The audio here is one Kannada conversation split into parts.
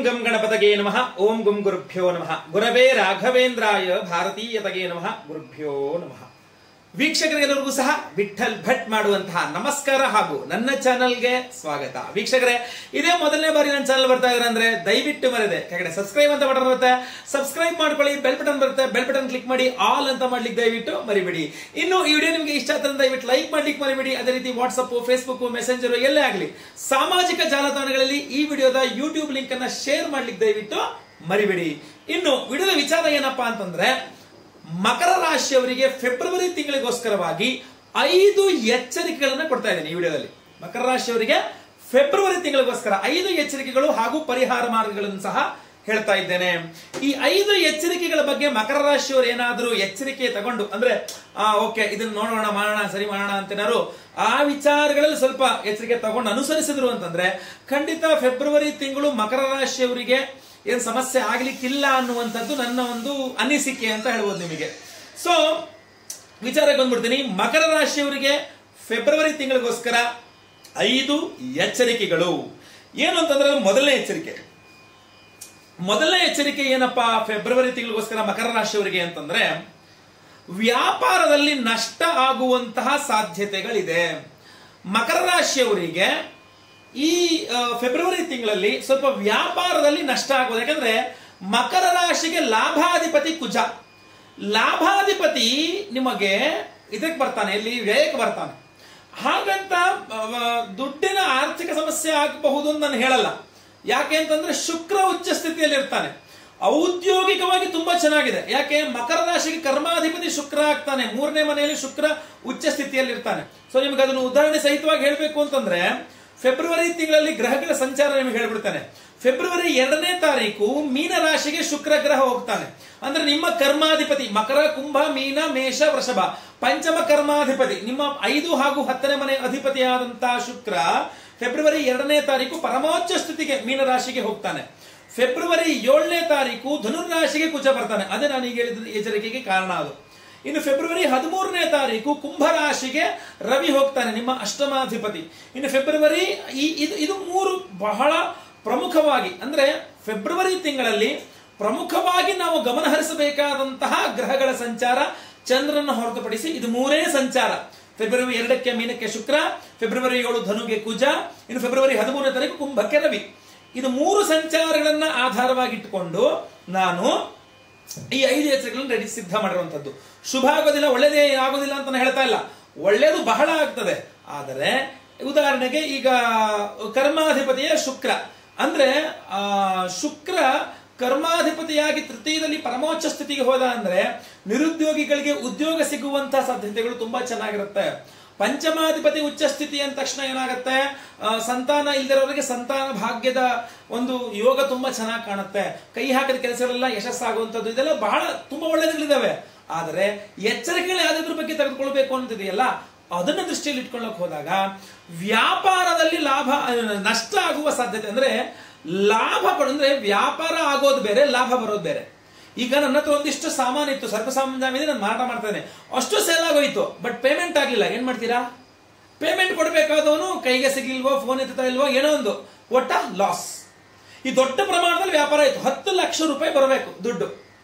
ಗಂ ಗಣಪತಗೆ ನಮಃ ಓಂ ಗುಂ ಗುರುಭ್ಯೋ ನಮಃ ಗುರವೇ ರಾಘವೇಂದ್ರಾಯ ಭಾರತೀಯತಗೆ ನಮಃ ಗುರುಭ್ಯೋ ನಮಃ ವೀಕ್ಷಕರಿಗೆಲ್ಲರಿಗೂ ಸಹ ವಿಠಲ್ ಭಟ್ ಮಾಡುವಂತಹ ನಮಸ್ಕಾರ ಹಾಗೂ ನನ್ನ ಚಾನಲ್ಗೆ ಸ್ವಾಗತ ವೀಕ್ಷಕರೇ ಇದೇ ಮೊದಲನೇ ಬಾರಿ ನನ್ನ ಚಾನಲ್ ಬರ್ತಾ ಇದ್ರೆ ಅಂದ್ರೆ ದಯವಿಟ್ಟು ಮರೆದೆ ಕೆಳಗಡೆ ಸಬ್ಸ್ಕ್ರೈಬ್ ಅಂತ ಬಟನ್ ಬರುತ್ತೆ ಸಬ್ಸ್ಕ್ರೈಬ್ ಮಾಡ್ಕೊಳ್ಳಿ ಬೆಲ್ ಬಟನ್ ಬರುತ್ತೆ ಬೆಲ್ ಬಟನ್ ಕ್ಲಿಕ್ ಮಾಡಿ ಆಲ್ ಅಂತ ಮಾಡ್ಲಿಕ್ಕೆ ದಯವಿಟ್ಟು ಮರಿಬೇಡಿ ಇನ್ನು ಈ ವಿಡಿಯೋ ನಿಮಗೆ ಇಷ್ಟ ಆದ್ರೆ ದಯವಿಟ್ಟು ಲೈಕ್ ಮಾಡ್ಲಿಕ್ಕೆ ಮರಿಬೇಡಿ ಅದೇ ರೀತಿ ವಾಟ್ಸ್ಆಪ್ ಫೇಸ್ಬುಕ್ ಮೆಸೆಂಜರ್ ಎಲ್ಲೇ ಆಗಲಿ ಸಾಮಾಜಿಕ ಜಾಲತಾಣಗಳಲ್ಲಿ ಈ ವಿಡಿಯೋದ ಯೂಟ್ಯೂಬ್ ಲಿಂಕ್ ಅನ್ನ ಶೇರ್ ಮಾಡ್ಲಿಕ್ಕೆ ದಯವಿಟ್ಟು ಮರಿಬೇಡಿ ಇನ್ನು ವಿಡಿಯೋದ ವಿಚಾರ ಏನಪ್ಪಾ ಅಂತಂದ್ರೆ ಮಕರ ರಾಶಿಯವರಿಗೆ ಫೆಬ್ರವರಿ ತಿಂಗಳಿಗೋಸ್ಕರವಾಗಿ ಐದು ಎಚ್ಚರಿಕೆಗಳನ್ನ ಕೊಡ್ತಾ ಇದ್ದೀನಿ ಈ ವಿಡಿಯೋದಲ್ಲಿ ಮಕರ ರಾಶಿಯವರಿಗೆ ಫೆಬ್ರವರಿ ತಿಂಗಳಿಗೋಸ್ಕರ ಐದು ಎಚ್ಚರಿಕೆಗಳು ಹಾಗೂ ಪರಿಹಾರ ಮಾರ್ಗಗಳನ್ನು ಸಹ ಹೇಳ್ತಾ ಇದ್ದೇನೆ ಈ ಐದು ಎಚ್ಚರಿಕೆಗಳ ಬಗ್ಗೆ ಮಕರ ರಾಶಿಯವರು ಏನಾದರೂ ಎಚ್ಚರಿಕೆ ತಗೊಂಡು ಅಂದ್ರೆ ಆ ಓಕೆ ಇದನ್ನ ನೋಡೋಣ ಮಾಡೋಣ ಸರಿ ಮಾಡೋಣ ಅಂತೇನಾದ್ರು ಆ ವಿಚಾರಗಳಲ್ಲಿ ಸ್ವಲ್ಪ ಎಚ್ಚರಿಕೆ ತಗೊಂಡು ಅನುಸರಿಸಿದ್ರು ಅಂತಂದ್ರೆ ಖಂಡಿತ ಫೆಬ್ರವರಿ ತಿಂಗಳು ಮಕರ ರಾಶಿಯವರಿಗೆ ಏನ್ ಸಮಸ್ಯೆ ಆಗ್ಲಿಕ್ಕಿಲ್ಲ ಅನ್ನುವಂಥದ್ದು ನನ್ನ ಒಂದು ಅನಿಸಿಕೆ ಅಂತ ಹೇಳ್ಬೋದು ನಿಮಗೆ ಸೊ ವಿಚಾರಕ್ಕೆ ಬಂದ್ಬಿಡ್ತೀನಿ ಮಕರ ರಾಶಿಯವರಿಗೆ ಫೆಬ್ರವರಿ ತಿಂಗಳಿಗೋಸ್ಕರ ಐದು ಎಚ್ಚರಿಕೆಗಳು ಏನು ಅಂತಂದ್ರೆ ಮೊದಲನೇ ಎಚ್ಚರಿಕೆ ಮೊದಲನೇ ಎಚ್ಚರಿಕೆ ಏನಪ್ಪಾ ಫೆಬ್ರವರಿ ತಿಂಗಳಿಗೋಸ್ಕರ ಮಕರ ರಾಶಿಯವರಿಗೆ ಅಂತಂದ್ರೆ ವ್ಯಾಪಾರದಲ್ಲಿ ನಷ್ಟ ಆಗುವಂತಹ ಸಾಧ್ಯತೆಗಳಿದೆ ಮಕರ ರಾಶಿಯವರಿಗೆ ಈ ಆ, ಫೆಬ್ರವರಿ ತಿಂಗಳಲ್ಲಿ ಸ್ವಲ್ಪ ವ್ಯಾಪಾರದಲ್ಲಿ ನಷ್ಟ ಆಗೋದು ಯಾಕಂದ್ರೆ ಮಕರ ರಾಶಿಗೆ ಲಾಭಾಧಿಪತಿ ಕುಜ ಲಾಭಾಧಿಪತಿ ನಿಮಗೆ ಇದಕ್ಕೆ ಬರ್ತಾನೆ ಇಲ್ಲಿ ವ್ಯಯಕ್ಕೆ ಬರ್ತಾನೆ ಹಾಗಂತ ಆ, ದುಡ್ಡಿನ ಆರ್ಥಿಕ ಸಮಸ್ಯೆ ಆಗಬಹುದು ಅಂತ ನಾನು ಹೇಳಲ್ಲ ಯಾಕೆ ಅಂತಂದ್ರೆ ಶುಕ್ರ ಉಚ್ಚ ಸ್ಥಿತಿಯಲ್ಲಿ ಇರ್ತಾನೆ ಔದ್ಯೋಗಿಕವಾಗಿ ತುಂಬಾ ಚೆನ್ನಾಗಿದೆ ಯಾಕೆ ಮಕರ ರಾಶಿಗೆ ಕರ್ಮಾಧಿಪತಿ ಶುಕ್ರ ಆಗ್ತಾನೆ ಮೂರನೇ ಮನೆಯಲ್ಲಿ ಶುಕ್ರ ಉಚ್ಚ ಸ್ಥಿತಿಯಲ್ಲಿ ಇರ್ತಾನೆ ಸೊ ನಿಮ್ಗೆ ಅದನ್ನು ಉದಾಹರಣೆ ಸಹಿತವಾಗಿ ಹೇಳಬೇಕು ಅಂತಂದ್ರೆ ಫೆಬ್ರವರಿ ತಿಂಗಳಲ್ಲಿ ಗ್ರಹಗಳ ಸಂಚಾರ ನಿಮಗೆ ಹೇಳ್ಬಿಡ್ತಾನೆ ಫೆಬ್ರವರಿ ಎರಡನೇ ತಾರೀಕು ಮೀನ ರಾಶಿಗೆ ಶುಕ್ರ ಗ್ರಹ ಹೋಗ್ತಾನೆ ಅಂದ್ರೆ ನಿಮ್ಮ ಕರ್ಮಾಧಿಪತಿ ಮಕರ ಕುಂಭ ಮೀನ ಮೇಷ ವೃಷಭ ಪಂಚಮ ಕರ್ಮಾಧಿಪತಿ ನಿಮ್ಮ ಐದು ಹಾಗೂ ಹತ್ತನೇ ಮನೆ ಅಧಿಪತಿಯಾದಂತಹ ಶುಕ್ರ ಫೆಬ್ರವರಿ ಎರಡನೇ ತಾರೀಕು ಪರಮೋಚ್ಚ ಸ್ಥಿತಿಗೆ ಮೀನ ರಾಶಿಗೆ ಹೋಗ್ತಾನೆ ಫೆಬ್ರವರಿ ಏಳನೇ ತಾರೀಕು ಧನುರ್ರಾಶಿಗೆ ಕುಚ ಬರ್ತಾನೆ ಅದೇ ನಾನು ಈಗ ಹೇಳಿದ ಎಚ್ಚರಿಕೆಗೆ ಕಾರಣ ಅದು ಇನ್ನು ಫೆಬ್ರವರಿ ಹದಿಮೂರನೇ ತಾರೀಕು ಕುಂಭರಾಶಿಗೆ ರವಿ ಹೋಗ್ತಾನೆ ನಿಮ್ಮ ಅಷ್ಟಮಾಧಿಪತಿ ಇನ್ನು ಫೆಬ್ರವರಿ ಈ ಇದು ಇದು ಮೂರು ಬಹಳ ಪ್ರಮುಖವಾಗಿ ಅಂದ್ರೆ ಫೆಬ್ರವರಿ ತಿಂಗಳಲ್ಲಿ ಪ್ರಮುಖವಾಗಿ ನಾವು ಗಮನ ಹರಿಸಬೇಕಾದಂತಹ ಗ್ರಹಗಳ ಸಂಚಾರ ಚಂದ್ರನ ಹೊರತುಪಡಿಸಿ ಇದು ಮೂರೇ ಸಂಚಾರ ಫೆಬ್ರವರಿ ಎರಡಕ್ಕೆ ಮೀನಕ್ಕೆ ಶುಕ್ರ ಫೆಬ್ರವರಿ ಏಳು ಧನುಗೆ ಕುಜ ಇನ್ನು ಫೆಬ್ರವರಿ ಹದಿಮೂರನೇ ತಾರೀಕು ಕುಂಭಕ್ಕೆ ರವಿ ಇದು ಮೂರು ಸಂಚಾರಗಳನ್ನ ಆಧಾರವಾಗಿಟ್ಟುಕೊಂಡು ನಾನು ಈ ಐದು ಎಚ್ಚರಿಕೆಗಳನ್ನು ರೆಡಿ ಸಿದ್ಧ ಮಾಡಿರುವಂತದ್ದು ಶುಭ ಆಗೋದಿಲ್ಲ ಒಳ್ಳೇದೇ ಆಗೋದಿಲ್ಲ ಅಂತ ನಾನು ಹೇಳ್ತಾ ಇಲ್ಲ ಒಳ್ಳೇದು ಬಹಳ ಆಗ್ತದೆ ಆದರೆ ಉದಾಹರಣೆಗೆ ಈಗ ಕರ್ಮಾಧಿಪತಿಯ ಶುಕ್ರ ಅಂದ್ರೆ ಆ ಶುಕ್ರ ಕರ್ಮಾಧಿಪತಿಯಾಗಿ ತೃತೀಯದಲ್ಲಿ ಪರಮೋಚ್ಚ ಸ್ಥಿತಿಗೆ ಹೋದ ಅಂದ್ರೆ ನಿರುದ್ಯೋಗಿಗಳಿಗೆ ಉದ್ಯೋಗ ಸಿಗುವಂತಹ ಸಾಧ್ಯತೆಗಳು ತುಂಬಾ ಚೆನ್ನಾಗಿರುತ್ತೆ ಪಂಚಮಾಧಿಪತಿ ಉಚ್ಚ ಸ್ಥಿತಿ ಅಂದ ತಕ್ಷಣ ಏನಾಗುತ್ತೆ ಆ, ಸಂತಾನ ಇಲ್ದಿರೋರಿಗೆ ಸಂತಾನ ಭಾಗ್ಯದ ಒಂದು ಯೋಗ ತುಂಬಾ ಚೆನ್ನಾಗಿ ಕಾಣುತ್ತೆ ಕೈ ಹಾಕಿದ ಕೆಲಸಗಳೆಲ್ಲ ಯಶಸ್ಸಾಗುವಂಥದ್ದು ಇದೆಲ್ಲ ಬಹಳ ತುಂಬಾ ಒಳ್ಳೆಯದುಗಳಿದಾವೆ ಆದರೆ ಎಚ್ಚರಿಕೆಗಳು ಯಾವ್ದಾದ್ರ ಬಗ್ಗೆ ತೆಗೆದುಕೊಳ್ಬೇಕು ಅಂತಿದೆಯಲ್ಲ ಅದನ್ನ ದೃಷ್ಟಿಯಲ್ಲಿ ಇಟ್ಕೊಳ್ಳಕ್ ಹೋದಾಗ ವ್ಯಾಪಾರದಲ್ಲಿ ಲಾಭ ಆ, ನಷ್ಟ ಆಗುವ ಸಾಧ್ಯತೆ ಅಂದ್ರೆ ಲಾಭ ಕೊಡ- ಅಂದ್ರೆ ವ್ಯಾಪಾರ ಆಗೋದು ಬೇರೆ ಲಾಭ ಬರೋದು ಬೇರೆ ಈಗ ನನ್ನ ಹತ್ರ ಒಂದಿಷ್ಟು ಸಾಮಾನು ಇತ್ತು ಸರ್ಪ ಸಾಮಾನ್ಯ ಇದೆ ನಾನು ಮಾರಾಟ ಮಾಡ್ತೇನೆ ಅಷ್ಟು ಸೇಲ್ ಆಗೋಯ್ತು ಬಟ್ ಪೇಮೆಂಟ್ ಆಗಿಲ್ಲ ಏನ್ ಮಾಡ್ತೀರಾ ಪೇಮೆಂಟ್ ಕೊಡಬೇಕಾದವನು ಕೈಗೆ ಸಿಗ್ಲಿಲ್ವೋ ಫೋನ್ ಎತ್ತಾ ಇಲ್ವೋ ಏನೋ ಒಂದು ಒಟ್ಟ ಲಾಸ್ ಈ ದೊಡ್ಡ ಪ್ರಮಾಣದಲ್ಲಿ ವ್ಯಾಪಾರ ಆಯ್ತು ಹತ್ತು ಲಕ್ಷ ರೂಪಾಯಿ ಬರಬೇಕು ದುಡ್ಡು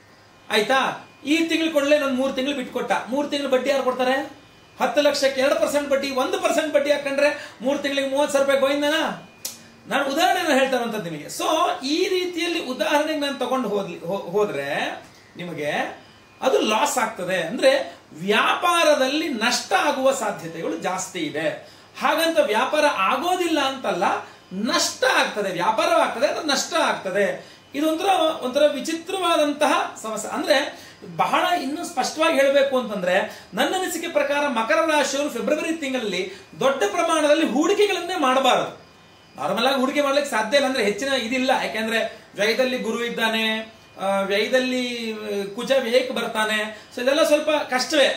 ಆಯ್ತಾ ಈ ತಿಂಗಳು ಕೊಡ್ಲೇ ನಾನು ಮೂರು ತಿಂಗಳು ಬಿಟ್ಕೊಟ್ಟ ಮೂರು ತಿಂಗಳು ಬಡ್ಡಿ ಯಾರು ಕೊಡ್ತಾರೆ ಹತ್ತು ಲಕ್ಷಕ್ಕೆ ಎರಡು ಪರ್ಸೆಂಟ್ ಬಡ್ಡಿ ಒಂದು ಪರ್ಸೆಂಟ್ ಬಡ್ಡಿ ಹಾಕೊಂಡ್ರೆ ಮೂರು ತಿಂಗಳಿಗೆ ಮೂವತ್ತು ಸಾವಿರ ರೂಪಾಯಿ ಗೋಯಿಂದನಾ ನಾನು ಉದಾಹರಣೆ ಹೇಳ್ತಾ ಇರುವಂತದ್ದು ನಿಮಗೆ ಸೊ ಈ ರೀತಿಯಲ್ಲಿ ಉದಾಹರಣೆಗೆ ನಾನು ತಗೊಂಡು ಹೋದ್ಲಿ ಹೋ- ಹೋದ್ರೆ ನಿಮಗೆ ಅದು ಲಾಸ್ ಆಗ್ತದೆ ಅಂದ್ರೆ ವ್ಯಾಪಾರದಲ್ಲಿ ನಷ್ಟ ಆಗುವ ಸಾಧ್ಯತೆಗಳು ಜಾಸ್ತಿ ಇದೆ ಹಾಗಂತ ವ್ಯಾಪಾರ ಆಗೋದಿಲ್ಲ ಅಂತಲ್ಲ ನಷ್ಟ ಆಗ್ತದೆ ವ್ಯಾಪಾರವಾಗ್ತದೆ ಅದು ನಷ್ಟ ಆಗ್ತದೆ ಇದೊಂಥರ ಒಂಥರ ವಿಚಿತ್ರವಾದಂತಹ ಸಮಸ್ಯೆ ಅಂದ್ರೆ ಬಹಳ ಇನ್ನು ಸ್ಪಷ್ಟವಾಗಿ ಹೇಳಬೇಕು ಅಂತಂದ್ರೆ ನನ್ನ ಅನಿಸಿಕೆ ಪ್ರಕಾರ ಮಕರ ರಾಶಿಯವರು ಫೆಬ್ರವರಿ ತಿಂಗಳಲ್ಲಿ ದೊಡ್ಡ ಪ್ರಮಾಣದಲ್ಲಿ ಹೂಡಿಕೆಗಳನ್ನೇ ಮಾಡಬಾರದು ನಾರ್ಮಲ್ ಆಗಿ ಹೂಡಿಕೆ ಮಾಡ್ಲಿಕ್ಕೆ ಸಾಧ್ಯ ಇಲ್ಲ ಅಂದ್ರೆ ಹೆಚ್ಚಿನ ಇದಿಲ್ಲ ಯಾಕೆಂದ್ರೆ ವ್ಯಯದಲ್ಲಿ ಗುರು ಇದ್ದಾನೆ ಆ, ವ್ಯಯದಲ್ಲಿ ಆ, ಕುಜ ವ್ಯಯಕ್ಕೆ ಬರ್ತಾನೆ ಸೊ ಇದೆಲ್ಲ ಸ್ವಲ್ಪ ಕಷ್ಟವೇ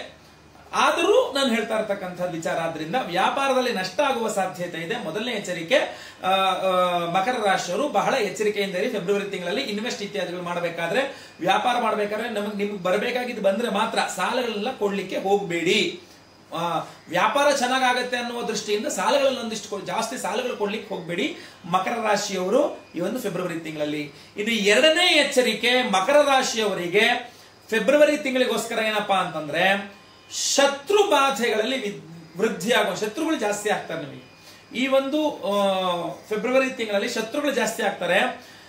ಆದರೂ ನಾನು ಹೇಳ್ತಾ ಇರ್ತಕ್ಕಂಥ ವಿಚಾರ ಆದ್ರಿಂದ ವ್ಯಾಪಾರದಲ್ಲಿ ನಷ್ಟ ಆಗುವ ಸಾಧ್ಯತೆ ಇದೆ ಮೊದಲನೇ ಎಚ್ಚರಿಕೆ ಆ, ಆ, ಮಕರ ರಾಶಿಯವರು ಬಹಳ ಎಚ್ಚರಿಕೆಯಿಂದ ಇರಿ ಫೆಬ್ರವರಿ ತಿಂಗಳಲ್ಲಿ ಇನ್ವೆಸ್ಟ್ ಇತ್ಯಾದಿಗಳು ಮಾಡಬೇಕಾದ್ರೆ ವ್ಯಾಪಾರ ಮಾಡಬೇಕಾದ್ರೆ ನಮಗೆ ನಿಮ್ಗೆ ಬರಬೇಕಾಗಿದ್ದು ಬಂದ್ರೆ ಮಾತ್ರ ಸಾಲಗಳೆಲ್ಲ ಕೊಡ್ಲಿಕ್ಕೆ ಹೋಗಬೇಡಿ ಆ, ವ್ಯಾಪಾರ ಚೆನ್ನಾಗಾಗತ್ತೆ ಅನ್ನುವ ದೃಷ್ಟಿಯಿಂದ ಸಾಲಗಳಲ್ಲಿ ಒಂದಿಷ್ಟು ಕೊ- ಜಾಸ್ತಿ ಸಾಲಗಳು ಕೊಡ್ಲಿಕ್ಕೆ ಹೋಗ್ಬೇಡಿ ಮಕರ ರಾಶಿಯವರು ಈ ಒಂದು ಫೆಬ್ರವರಿ ತಿಂಗಳಲ್ಲಿ ಇದು ಎರಡನೇ ಎಚ್ಚರಿಕೆ ಮಕರ ರಾಶಿಯವರಿಗೆ ಫೆಬ್ರವರಿ ತಿಂಗಳಿಗೋಸ್ಕರ ಏನಪ್ಪಾ ಅಂತಂದ್ರೆ ಶತ್ರು ಬಾಧೆಗಳಲ್ಲಿ ವಿ- ವೃದ್ಧಿ ಆಗುವ ಶತ್ರುಗಳು ಜಾಸ್ತಿ ಆಗ್ತಾರೆ ನಿಮಗೆ ಈ ಒಂದು ಆ, ಫೆಬ್ರವರಿ ತಿಂಗಳಲ್ಲಿ ಶತ್ರುಗಳು ಜಾಸ್ತಿ ಆಗ್ತಾರೆ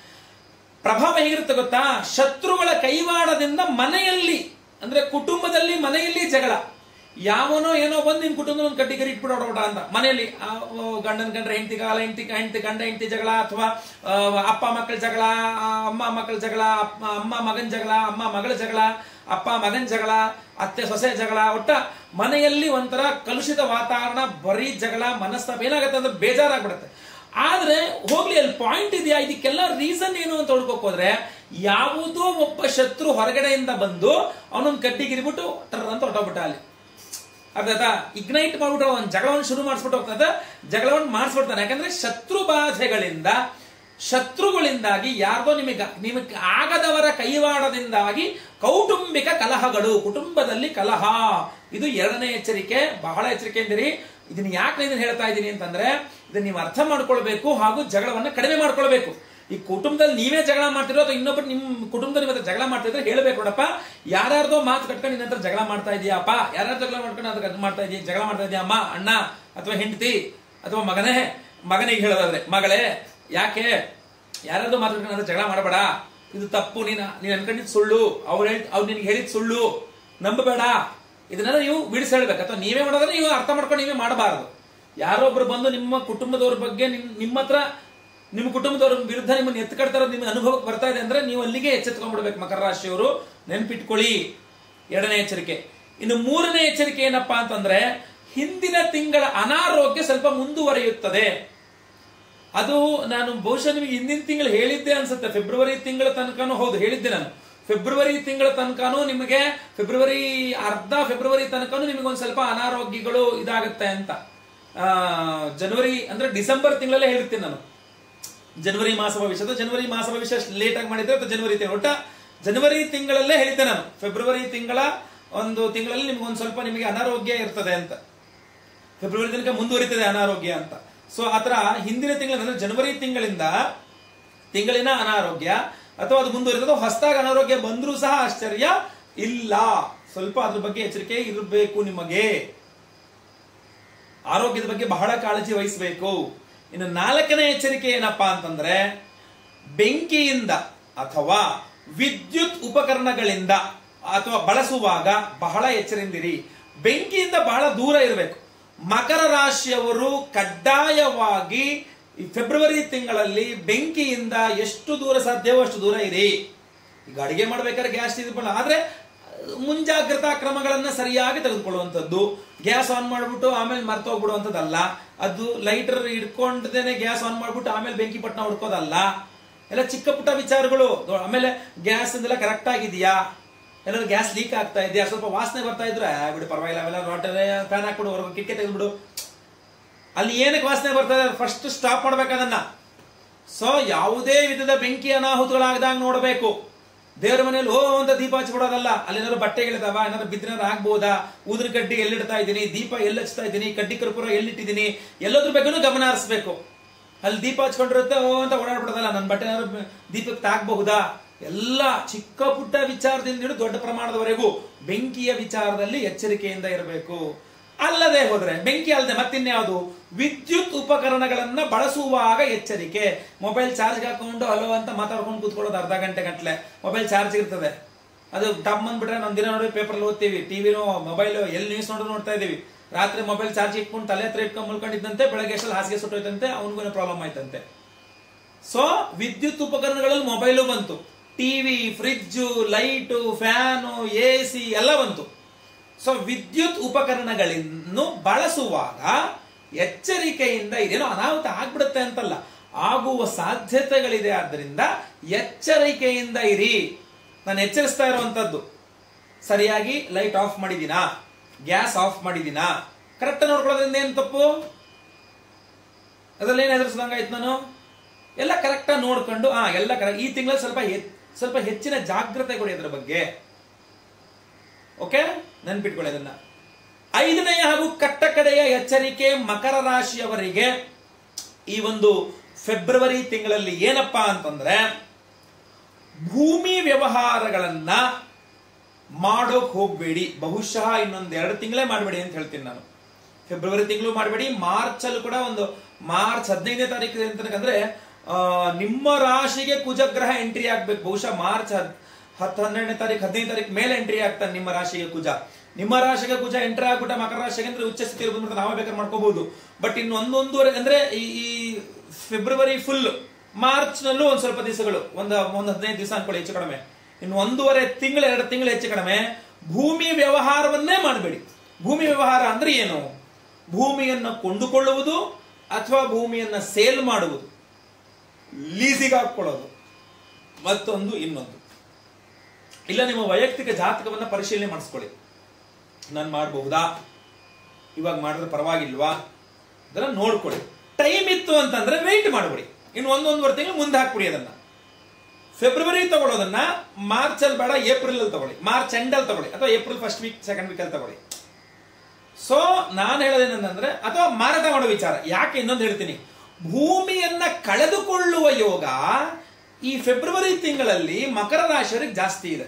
ಪ್ರಭಾವ ಹೇಗಿರುತ್ತೆ ಗೊತ್ತಾ ಶತ್ರುಗಳ ಕೈವಾಡದಿಂದ ಮನೆಯಲ್ಲಿ ಅಂದ್ರೆ ಕುಟುಂಬದಲ್ಲಿ ಮನೆಯಲ್ಲಿ ಜಗಳ ಯಾವನೋ ಏನೋ ಬಂದು ನಿಮ್ ಕುಟುಂಬದ ಒಂದು ಕಡ್ಡಿ ಕರಿ ಇಟ್ಬಿಡೋಡ ಅಂತ ಮನೆಯಲ್ಲಿ ಆ, ಓ, ಗಂಡನ ಗಂಡ್ರ ಹೆಂಡತಿ ಕಾಲ ಹೆಂಡತಿ ಹೆಂಡತಿ ಗಂಡ ಹೆಂಡತಿ ಜಗಳ ಅಥವಾ ಆ, ಅಪ್ಪ ಮಕ್ಕಳ ಜಗಳ ಆ, ಅಮ್ಮ ಮಕ್ಕಳ ಜಗಳ ಅಪ್ಪ ಅಮ್ಮ ಮಗನ ಜಗಳ ಅಮ್ಮ ಮಗಳ ಜಗಳ ಅಪ್ಪ ಮಗನ ಜಗಳ ಅತ್ತೆ ಸೊಸೆ ಜಗಳ ಒಟ್ಟ ಮನೆಯಲ್ಲಿ ಒಂಥರ ಕಲುಷಿತ ವಾತಾವರಣ ಬರೀ ಜಗಳ ಮನಸ್ತಾಪ ಏನಾಗುತ್ತೆ ಅಂದ್ರೆ ಬೇಜಾರಾಗ್ಬಿಡುತ್ತೆ ಆದ್ರೆ ಹೋಗ್ಲಿ ಅಲ್ಲಿ ಪಾಯಿಂಟ್ ಇದೆಯಾ ಇದಕ್ಕೆಲ್ಲ ರೀಸನ್ ಏನು ಅಂತ ಹುಡ್ಕೋಕ್ ಹೋದ್ರೆ ಯಾವುದೋ ಒಬ್ಬ ಶತ್ರು ಹೊರಗಡೆಯಿಂದ ಬಂದು ಅವನೊಂದು ಕಡ್ಡಿಗಿರಿಬಿಟ್ಟು ಟರ್ ಅಂತ ಹೊಟ್ಟೋಗ್ಬಿಟ್ಟ ಅಲ್ಲಿ ಅರ್ಥ ಇಗ್ನೈಟ್ ಮಾಡ್ಬಿಟ್ಟು ಒಂದು ಜಗಳವನ್ನು ಶುರು ಮಾಡಿಸ್ಬಿಟ್ಟು ಹೋಗ್ತದೆ ಜಗಳವನ್ನು ಮಾಡಿಸ್ಬಿಡ್ತಾನೆ ಯಾಕಂದ್ರೆ ಶತ್ರು ಬಾಧೆಗಳಿಂದ ಶತ್ರುಗಳಿಂದಾಗಿ ಯಾರ್ದೋ ನಿಮಗೆ ನಿಮಗೆ ಆಗದವರ ಕೈವಾಡದಿಂದಾಗಿ ಕೌಟುಂಬಿಕ ಕಲಹಗಳು ಕುಟುಂಬದಲ್ಲಿ ಕಲಹ ಇದು ಎರಡನೇ ಎಚ್ಚರಿಕೆ ಬಹಳ ಎಚ್ಚರಿಕೆ ಎಂದಿರಿ ಇದನ್ನ ಯಾಕೆ ಇದನ್ನ ಹೇಳ್ತಾ ಇದ್ದೀನಿ ಅಂತಂದ್ರೆ ಇದನ್ನ ನೀವು ಅರ್ಥ ಮಾಡ್ಕೊಳ್ಬೇಕು ಹಾಗೂ ಜಗಳವನ್ನ ಕಡಿಮೆ ಮಾಡ್ಕೊಳ್ಬೇಕು ಈ ಕುಟುಂಬದಲ್ಲಿ ನೀವೇ ಜಗಳ ಮಾಡ್ತಿರೋ ಅಥವಾ ಇನ್ನೊಬ್ರು ನಿಮ್ ಕುಟುಂಬದಲ್ಲಿ ನಿಮ್ಮ ಹತ್ರ ಜಗಳ ಮಾಡ್ತಿದ್ರೆ ಹೇಳಬೇಕು ನೋಡಪ್ಪ ಯಾರ್ಯಾರ್ದೋ ಮಾತು ಕಟ್ಕೊಂಡು ನಿನ್ನ ಹತ್ರ ಜಗಳ ಮಾಡ್ತಾ ಇದೀಯಪ್ಪ ಯಾರ್ಯಾರು ಜಗಳ ಮಾಡ್ಕೊಂಡು ಅದಕ್ಕೆ ಅದು ಮಾಡ್ತಾ ಇದೀಯ ಜಗಳ ಮಾಡ್ತಾ ಇದೀಯ ಅಮ್ಮ ಅಣ್ಣ ಅಥವಾ ಹೆಂಡತಿ ಅಥವಾ ಮಗನೇ ಮಗನಿಗೆ ಹೇಳೋದಾದ್ರೆ ಮಗಳೇ ಯಾಕೆ ಯಾರಾದ್ರೂ ಮಾತು ಕಟ್ಕೊಂಡು ನನ್ನ ಹತ್ರ ಜಗಳ ಮಾಡಬೇಡ ಇದು ತಪ್ಪು ನೀನು ನೀನು ಅನ್ಕೊಂಡಿದ್ ಸುಳ್ಳು ಅವ್ರು ಹೇಳಿ ಅವ್ರು ನಿನ್ಗೆ ಹೇಳಿದ್ ಸುಳ್ಳು ನಂಬಬೇಡ ಇದನ್ನೆಲ್ಲ ನೀವು ಬಿಡಿಸಿ ಹೇಳ್ಬೇಕು ಅಥವಾ ನೀವೇ ಮಾಡೋದ್ರೆ ನೀವು ಅರ್ಥ ಮಾಡ್ಕೊಂಡು ನೀವೇ ಮಾಡಬಾರದು ಯಾರೊಬ್ರು ಬಂದು ನಿಮ್ಮ ಕುಟುಂಬದವ್ರ ಬಗ್ಗೆ ನಿಮ್ ನಿಮ್ಮ ಹತ್ರ ನಿಮ್ಮ ಕುಟುಂಬದವ್ರ ವಿರುದ್ಧ ನಿಮ್ಮನ್ನು ಎತ್ಕಡ್ತಾ ಇರೋದು ನಿಮ್ಮ ಅನುಭವಕ್ಕೆ ಬರ್ತಾ ಇದೆ ಅಂದ್ರೆ ನೀವು ಅಲ್ಲಿಗೆ ಎಚ್ಚೆತ್ಕೊಂಡ್ಬಿಡ್ಬೇಕು ಮಕರ ರಾಶಿಯವರು ನೆನ್ಪಿಟ್ಕೊಳ್ಳಿ ಎರಡನೇ ಎಚ್ಚರಿಕೆ ಇನ್ನು ಮೂರನೇ ಎಚ್ಚರಿಕೆ ಏನಪ್ಪಾ ಅಂತಂದ್ರೆ ಹಿಂದಿನ ತಿಂಗಳ ಅನಾರೋಗ್ಯ ಸ್ವಲ್ಪ ಮುಂದುವರಿಯುತ್ತದೆ ಅದು ನಾನು ಬಹುಶಃ ನಿಮಗೆ ಹಿಂದಿನ ತಿಂಗಳು ಹೇಳಿದ್ದೆ ಅನ್ಸುತ್ತೆ ಫೆಬ್ರವರಿ ತಿಂಗಳ ತನಕನೂ ಹೌದು ಹೇಳಿದ್ದೆ ನಾನು ಫೆಬ್ರವರಿ ತಿಂಗಳ ತನಕನೂ ನಿಮಗೆ ಫೆಬ್ರವರಿ ಅರ್ಧ ಫೆಬ್ರವರಿ ತನಕನೂ ನಿಮಗೆ ಒಂದ್ ಸ್ವಲ್ಪ ಅನಾರೋಗ್ಯಗಳು ಇದಾಗುತ್ತೆ ಅಂತ ಆ, ಜನವರಿ ಅಂದ್ರೆ ಡಿಸೆಂಬರ್ ತಿಂಗಳಲ್ಲೇ ಹೇಳಿರ್ತೀನಿ ನಾನು ಜನವರಿ ಮಾಸ ಭವಿಷ್ಯ ಅಥವಾ ಜನವರಿ ಮಾಸ ಭವಿಷ್ಯ ಲೇಟ್ ಆಗಿ ಮಾಡಿದ್ರೆ ಅಥವಾ ಜನವರಿ ತಿಂಗಳು ಒಟ್ಟ ಜನವರಿ ತಿಂಗಳಲ್ಲೇ ಹೇಳಿದ್ದೆ ನಾನು ಫೆಬ್ರವರಿ ತಿಂಗಳ ಒಂದು ತಿಂಗಳಲ್ಲಿ ನಿಮ್ಗೆ ಒಂದು ಸ್ವಲ್ಪ ನಿಮಗೆ ಅನಾರೋಗ್ಯ ಇರ್ತದೆ ಅಂತ ಫೆಬ್ರವರಿ ತನಕ ಮುಂದುವರಿತದೆ ಅನಾರೋಗ್ಯ ಅಂತ ಸೊ ಆತರ ಹಿಂದಿನ ತಿಂಗಳ ಅಂದ್ರೆ ಜನವರಿ ತಿಂಗಳಿಂದ ತಿಂಗಳಿನ ಅನಾರೋಗ್ಯ ಅಥವಾ ಅದು ಮುಂದುವರಿತದೆ ಹೊಸದಾಗಿ ಅನಾರೋಗ್ಯ ಬಂದ್ರೂ ಸಹ ಆಶ್ಚರ್ಯ ಇಲ್ಲ ಸ್ವಲ್ಪ ಅದ್ರ ಬಗ್ಗೆ ಎಚ್ಚರಿಕೆ ಇರಬೇಕು ನಿಮಗೆ ಆರೋಗ್ಯದ ಬಗ್ಗೆ ಬಹಳ ಕಾಳಜಿ ವಹಿಸಬೇಕು ಇನ್ನು ನಾಲ್ಕನೇ ಎಚ್ಚರಿಕೆ ಏನಪ್ಪಾ ಅಂತಂದ್ರೆ ಬೆಂಕಿಯಿಂದ ಅಥವಾ ವಿದ್ಯುತ್ ಉಪಕರಣಗಳಿಂದ ಅಥವಾ ಬಳಸುವಾಗ ಬಹಳ ಎಚ್ಚರಿಂದಿರಿ ಬೆಂಕಿಯಿಂದ ಬಹಳ ದೂರ ಇರಬೇಕು ಮಕರ ರಾಶಿಯವರು ಕಡ್ಡಾಯವಾಗಿ ಈ ಫೆಬ್ರವರಿ ತಿಂಗಳಲ್ಲಿ ಬೆಂಕಿಯಿಂದ ಎಷ್ಟು ದೂರ ಸಾಧ್ಯವೋ ಅಷ್ಟು ದೂರ ಇರಿ ಈಗ ಅಡಿಗೆ ಮಾಡ್ಬೇಕಾದ್ರೆ ಗ್ಯಾಸ್ ಇದ್ಬಿಡಲ್ಲ ಆದ್ರೆ ಮುಂಜಾಗ್ರತಾ ಕ್ರಮಗಳನ್ನ ಸರಿಯಾಗಿ ತೆಗೆದುಕೊಳ್ಳುವಂಥದ್ದು ಗ್ಯಾಸ್ ಆನ್ ಮಾಡ್ಬಿಟ್ಟು ಆಮೇಲೆ ಮರ್ತೋಗ್ಬಿಡುವಂಥದ್ದಲ್ಲ ಅದು ಲೈಟರ್ ಇಟ್ಕೊಂಡದೇನೆ ಗ್ಯಾಸ್ ಆನ್ ಮಾಡ್ಬಿಟ್ಟು ಆಮೇಲೆ ಬೆಂಕಿ ಪಟ್ಟಣ ಹುಡ್ಕೋದಲ್ಲ ಎಲ್ಲ ಚಿಕ್ಕ ಪುಟ್ಟ ವಿಚಾರಗಳು ದೊ- ಆಮೇಲೆ ಗ್ಯಾಸ್ ಇದೆಲ್ಲ ಕರೆಕ್ಟ್ ಆಗಿದೆಯಾ ಎಲ್ಲರೂ ಗ್ಯಾಸ್ ಲೀಕ್ ಆಗ್ತಾ ಇದೆಯಾ ಸ್ವಲ್ಪ ವಾಸನೆ ಬರ್ತಾ ಇದ್ರೆ ಆ, ಬಿಡು ಪರವಾಗಿಲ್ಲ ಅವೆಲ್ಲ ರೋಟರೆ ಫ್ಯಾನ್ ಹಾಕ್ಬಿಡು ಹೊರಗೆ ಕಿಟಕಿ ತೆಗೆದ್ಬಿಡು ಅಲ್ಲಿ ಏನಕ್ಕೆ ವಾಸನೆ ಬರ್ತದೆ ಫಸ್ಟ್ ಸ್ಟಾಪ್ ಮಾಡ್ಬೇಕು ಅದನ್ನ ಸೊ ಯಾವುದೇ ವಿಧದ ಬೆಂಕಿ ಅನಾಹುತಗಳಾಗದಾಗ ನೋಡಬೇಕು ದೇವರ ಮನೆಯಲ್ಲಿ ಓ ಅಂತ ದೀಪ ಹಚ್ಬಿಡೋದಲ್ಲ ಅಲ್ಲಿ ಏನಾದ್ರು ಬಟ್ಟೆಗಳಿದಾವ ಏನಾದ್ರು ಬಿದ್ದರೆ ಆಗ್ಬೋದಾ ಊದ್ರ ಕಡ್ಡಿ ಎಲ್ಲಿಡ್ತಾ ಇದ್ದೀನಿ ದೀಪ ಎಲ್ಲಿ ಹಚ್ತಾ ಇದ್ದೀನಿ ಕಡ್ಡಿ ಕರ್ಪೂರ ಎಲ್ಲಿಟ್ಟಿದ್ದೀನಿ ಎಲ್ಲದ್ರ ಬಗ್ಗೆನೂ ಗಮನ ಹರಿಸ್ಬೇಕು ಅಲ್ಲಿ ದೀಪ ಹಚ್ಕೊಂಡಿರುತ್ತೆ ಓ ಅಂತ ಓಡಾಡ್ಬಿಡೋದಲ್ಲ ನನ್ನ ಬಟ್ಟೆ ಏನಾದ್ರು ದೀಪಕ್ಕೆ ತಾಕ್ಬಹುದಾ ಎಲ್ಲ ಚಿಕ್ಕ ಪುಟ್ಟ ವಿಚಾರದಿಂದ ಹಿಡಿದು ದೊಡ್ಡ ಪ್ರಮಾಣದವರೆಗೂ ಬೆಂಕಿಯ ವಿಚಾರದಲ್ಲಿ ಎಚ್ಚರಿಕೆಯಿಂದ ಇರಬೇಕು ಅಲ್ಲದೆ ಹೋದ್ರೆ ಬೆಂಕಿ ಅಲ್ಲದೆ ಮತ್ತಿನ್ಯಾವುದು ವಿದ್ಯುತ್ ಉಪಕರಣಗಳನ್ನ ಬಳಸುವಾಗ ಎಚ್ಚರಿಕೆ ಮೊಬೈಲ್ ಚಾರ್ಜ್ ಹಾಕೊಂಡು ಹಲೋ ಅಂತ ಮಾತಾಡ್ಕೊಂಡು ಕೂತ್ಕೊಳ್ಳೋದು ಅರ್ಧ ಗಂಟೆ ಗಂಟ್ಲೆ ಮೊಬೈಲ್ ಚಾರ್ಜ್ ಇರ್ತದೆ ಅದು ಟಮ್ ಅಂದ್ಬಿಟ್ರೆ ನಮ್ ದಿನ ನೋಡಿ ಪೇಪರ್ ಓದ್ತೀವಿ ಟಿವಿನೋ ಮೊಬೈಲ್ ಎಲ್ಲಿ ನ್ಯೂಸ್ ನೋಡೋ ನೋಡ್ತಾ ಇದೀವಿ ರಾತ್ರಿ ಮೊಬೈಲ್ ಚಾರ್ಜ್ ಇಟ್ಕೊಂಡು ತಲೆ ಹತ್ರ ಇಟ್ಕೊಂಡು ಮುಳ್ಕೊಂಡಿದ್ದಂತೆ ಬೆಳಗ್ಗೆ ಅಷ್ಟಲ್ಲಿ ಹಾಸಿಗೆ ಸುಟ್ಟೋಯ್ತಂತೆ ಅವನಿಗೂ ಪ್ರಾಬ್ಲಮ್ ಆಯ್ತಂತೆ ಸೊ ವಿದ್ಯುತ್ ಉಪಕರಣಗಳಲ್ಲಿ ಮೊಬೈಲು ಬಂತು TV fridge light fan A C ಎಲ್ಲ ಬಂತು ಸೊ ವಿದ್ಯುತ್ ಉಪಕರಣಗಳನ್ನು ಬಳಸುವಾಗ ಎಚ್ಚರಿಕೆಯಿಂದ ಇದೇನೋ ಅನಾಹುತ ಆಗ್ಬಿಡುತ್ತೆ ಅಂತಲ್ಲ ಆಗುವ ಸಾಧ್ಯತೆಗಳಿದೆ ಆದ್ದರಿಂದ ಎಚ್ಚರಿಕೆಯಿಂದ ಇರಿ ನಾನು ಎಚ್ಚರಿಸ್ತಾ ಇರುವಂತದ್ದು ಸರಿಯಾಗಿ ಲೈಟ್ ಆಫ್ ಮಾಡಿದೀನಾ ಗ್ಯಾಸ್ ಆಫ್ ಮಾಡಿದೀನಾ ಕರೆಕ್ಟ್ ನೋಡ್ಕೊಳ್ಳೋದ್ರಿಂದ ಏನು ತಪ್ಪು ಅದ್ರಲ್ಲಿ ಏನು ಎದುರಿಸ್ದಂಗಾಯ್ತು ನಾನು ಎಲ್ಲ ಕರೆಕ್ಟಾಗಿ ನೋಡ್ಕೊಂಡು ಆ ಎಲ್ಲ ಕರೆಕ್ಟ್ ಈ ತಿಂಗಳಲ್ಲಿ ಸ್ವಲ್ಪ ಹೆ- ಸ್ವಲ್ಪ ಹೆಚ್ಚಿನ ಜಾಗ್ರತೆ ಕೊಡಿ ಅದರ ಬಗ್ಗೆ ಓಕೆ ನೆನ್ಪಿಟ್ಕೊಳ್ಳಿ ಅದನ್ನ ಐದನೇ ಹಾಗೂ ಕಟ್ಟಕಡೆಯ ಎಚ್ಚರಿಕೆ ಮಕರ ರಾಶಿಯವರಿಗೆ ಈ ಒಂದು ಫೆಬ್ರವರಿ ತಿಂಗಳಲ್ಲಿ ಏನಪ್ಪಾ ಅಂತಂದ್ರೆ ಭೂಮಿ ವ್ಯವಹಾರಗಳನ್ನ ಮಾಡೋಕ್ ಹೋಗ್ಬೇಡಿ ಬಹುಶಃ ಇನ್ನೊಂದ್ ಎರಡು ತಿಂಗಳೇ ಮಾಡಬೇಡಿ ಅಂತ ಹೇಳ್ತೀನಿ ನಾನು ಫೆಬ್ರವರಿ ತಿಂಗಳು ಮಾಡಬೇಡಿ ಮಾರ್ಚ್ ಅಲ್ಲಿ ಕೂಡ ಒಂದು ಮಾರ್ಚ್ ಹದಿನೈದನೇ ತಾರೀಕು ಅಂತಂದ್ರೆ ಆ, ನಿಮ್ಮ ರಾಶಿಗೆ ಕುಜಗ್ರಹ ಎಂಟ್ರಿ ಆಗ್ಬೇಕು ಬಹುಶಃ ಮಾರ್ಚ್ ಹದ್ ಹತ್ತು ಹನ್ನೆರಡನೇ ತಾರೀಕು ಹದಿನೈದು ತಾರೀಕು ಮೇಲೆ ಎಂಟ್ರಿ ಆಗ್ತಾನೆ ನಿಮ್ಮ ರಾಶಿಗೆ ಕುಜ ನಿಮ್ಮ ರಾಶಿಗೆ ಕುಜ ಎಂಟ್ರಿ ಆಗ್ಬಿಟ್ಟ ಮಕರ ರಾಶಿಗೆ ಅಂದ್ರೆ ಉಚ್ಚ ಸ್ಥಿತಿ ಬಂದ್ಬಿಟ್ಟು ನಾವೇ ಬೇಕಾದ್ರೆ ಮಾಡ್ಕೋಬಹುದು ಬಟ್ ಇನ್ನು ಒಂದೊಂದೂವರೆ ಅಂದ್ರೆ ಈ ಈ ಫೆಬ್ರವರಿ ಫುಲ್ ಮಾರ್ಚ್ ನಲ್ಲೂ ಒಂದ್ ಸ್ವಲ್ಪ ದಿವಸಗಳು ಒಂದು ಒಂದು ಹದಿನೈದು ದಿವಸ ಅನ್ಕೊಳ್ಳಿ ಹೆಚ್ಚು ಕಡಿಮೆ ಇನ್ನು ಒಂದೂವರೆ ತಿಂಗಳು ಎರಡು ತಿಂಗಳು ಹೆಚ್ಚು ಕಡಿಮೆ ಭೂಮಿ ವ್ಯವಹಾರವನ್ನೇ ಮಾಡಬೇಡಿ ಭೂಮಿ ವ್ಯವಹಾರ ಅಂದ್ರೆ ಏನು ಭೂಮಿಯನ್ನು ಕೊಂಡುಕೊಳ್ಳುವುದು ಅಥವಾ ಭೂಮಿಯನ್ನ ಸೇಲ್ ಮಾಡುವುದು ಲೀಸಿಗೆ ಹಾಕೊಳ್ಳೋದು ಮತ್ತೊಂದು ಇನ್ನೊಂದು ಇಲ್ಲ ನಿಮ್ಮ ವೈಯಕ್ತಿಕ ಜಾತಕವನ್ನ ಪರಿಶೀಲನೆ ಮಾಡಿಸ್ಕೊಳ್ಳಿ ನಾನು ಮಾಡಬಹುದಾ ಇವಾಗ ಮಾಡಿದ್ರೆ ಪರವಾಗಿಲ್ವಾ ಅದನ್ನ ನೋಡ್ಕೊಳ್ಳಿ ಟೈಮ್ ಇತ್ತು ಅಂತಂದ್ರೆ ವೆಯ್ಟ್ ಮಾಡ್ಬಿಡಿ ಇನ್ನು ಒಂದೊಂದುವರೆ ತಿಂಗಳು ಮುಂದೆ ಹಾಕ್ಬಿಡಿ ಅದನ್ನ ಫೆಬ್ರವರಿ ತಗೊಳ್ಳೋದನ್ನ ಮಾರ್ಚ್ ಅಲ್ಲಿ ಬೇಡ ಏಪ್ರಿಲ್ ಅಲ್ಲಿ ತಗೊಳ್ಳಿ ಮಾರ್ಚ್ ಎಂಡ್ ಅಲ್ಲಿ ತಗೊಳ್ಳಿ ಅಥವಾ April first week second week ಅಲ್ಲಿ ತಗೊಳ್ಳಿ ಸೊ ನಾನು ಹೇಳೋದೇನಂದ್ರೆ ಅಥವಾ ಮಾರಾಟ ಮಾಡೋ ವಿಚಾರ ಯಾಕೆ ಇನ್ನೊಂದು ಹೇಳ್ತೀನಿ ಭೂಮಿಯನ್ನ ಕಳೆದುಕೊಳ್ಳುವ ಯೋಗ ಈ ಫೆಬ್ರವರಿ ತಿಂಗಳಲ್ಲಿ ಮಕರ ರಾಶಿಯವರಿಗೆ ಜಾಸ್ತಿ ಇದೆ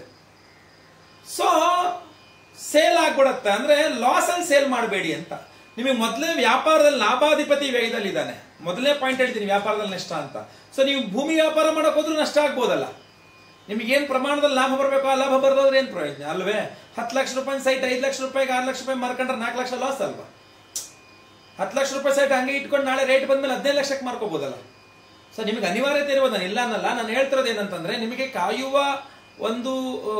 ಸೊ ಸೇಲ್ ಆಗ್ಬಿಡತ್ತೆ ಅಂದ್ರೆ ಲಾಸ್ ಅಲ್ಲಿ ಸೇಲ್ ಮಾಡಬೇಡಿ ಅಂತ ನಿಮಗೆ ಮೊದಲೇ ವ್ಯಾಪಾರದಲ್ಲಿ ಲಾಭಾಧಿಪತಿ ವ್ಯಯದಲ್ಲಿ ಇದ್ದಾನೆ ಮೊದಲನೇ ಪಾಯಿಂಟ್ ಹೇಳ್ತೀನಿ ವ್ಯಾಪಾರದಲ್ಲಿ ನಷ್ಟ ಅಂತ ಸೊ ನೀವು ಭೂಮಿ ವ್ಯಾಪಾರ ಮಾಡಕ್ ಹೋದ್ರೂ ನಷ್ಟ ಆಗ್ಬೋದಲ್ಲ ನಿಮಗೆ ಏನ್ ಪ್ರಮಾಣದಲ್ಲಿ ಲಾಭ ಬರಬೇಕು ಆ ಲಾಭ ಬರೋದ್ರೆ ಏನ್ ಪ್ರಯೋಜನ ಅಲ್ವೇ ಹತ್ತು ಲಕ್ಷ ರೂಪಾಯಿ ಸೈಟ್ ಐದು ಲಕ್ಷ ರೂಪಾಯಿಗೆ ಆರು ಲಕ್ಷ ರೂಪಾಯಿ ಮಾರ್ಕೊಂಡ್ರೆ ನಾಲ್ಕು ಲಕ್ಷ ಲಾಸ್ ಅಲ್ವಾ ಹತ್ತು ಲಕ್ಷ ರೂಪಾಯಿ ಸೈಟ್ ಹಂಗೆ ಇಟ್ಕೊಂಡು ನಾಳೆ ರೇಟ್ ಬಂದ್ಮೇಲೆ ಹದಿನೈದು ಲಕ್ಷಕ್ಕೆ ಮಾರ್ಕೋಬಹುದಲ್ಲ ಸೊ ನಿಮಗೆ ಅನಿವಾರ್ಯತೆ ಇರ್ಬೋದು ನಾನು ಇಲ್ಲ ಅನ್ನಲ್ಲ ನಾನು ಹೇಳ್ತಿರೋದು ಏನಂತಂದ್ರೆ ನಿಮಗೆ ಕಾಯುವ ಒಂದು ಆ,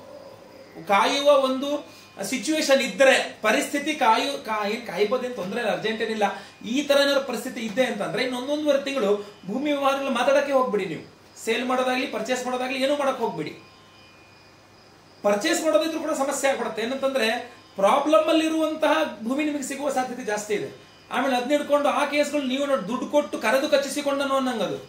ಕಾಯುವ ಒಂದು ಸಿಚುವೇಶನ್ ಇದ್ರೆ ಪರಿಸ್ಥಿತಿ ಕಾಯು ಕಾ ಏನ್ ಕಾಯ್ಬೋದೇನು ತೊಂದರೆ ಇಲ್ಲ ಅರ್ಜೆಂಟ್ ಏನಿಲ್ಲ ಈ ತರ ಏನಾದ್ರು ಪರಿಸ್ಥಿತಿ ಇದೆ ಅಂತಂದ್ರೆ ಇನ್ನೊಂದೊಂದುವರೆ ತಿಂಗಳು ಭೂಮಿ ವ್ಯವಹಾರಗಳು ಮಾತಾಡಕ್ಕೆ ಹೋಗ್ಬಿಡಿ ನೀವು ಸೇಲ್ ಮಾಡೋದಾಗ್ಲಿ ಪರ್ಚೇಸ್ ಮಾಡೋದಾಗ್ಲಿ ಏನೂ ಮಾಡಕ್ ಹೋಗ್ಬಿಡಿ ಪರ್ಚೇಸ್ ಮಾಡೋದಿದ್ರು ಕೂಡ ಸಮಸ್ಯೆ ಆಗ್ಬಿಡುತ್ತೆ ಏನಂತಂದ್ರೆ ಪ್ರಾಬ್ಲಮ್ ಅಲ್ಲಿ ಇರುವಂತಹ ಭೂಮಿ ನಿಮಗೆ ಸಿಗುವ ಸಾಧ್ಯತೆ ಜಾಸ್ತಿ ಇದೆ ಆಮೇಲೆ ಅದನ್ನ ಹಿಡ್ಕೊಂಡು ಆ ಕೇಸ್ಗಳು ನೀವು ನೋಡಿ ದುಡ್ಡು ಕೊಟ್ಟು ಕರೆದು ಕಚ್ಚಿಸಿಕೊಂಡನು ಅನ್ನಂಗೆ ಅದು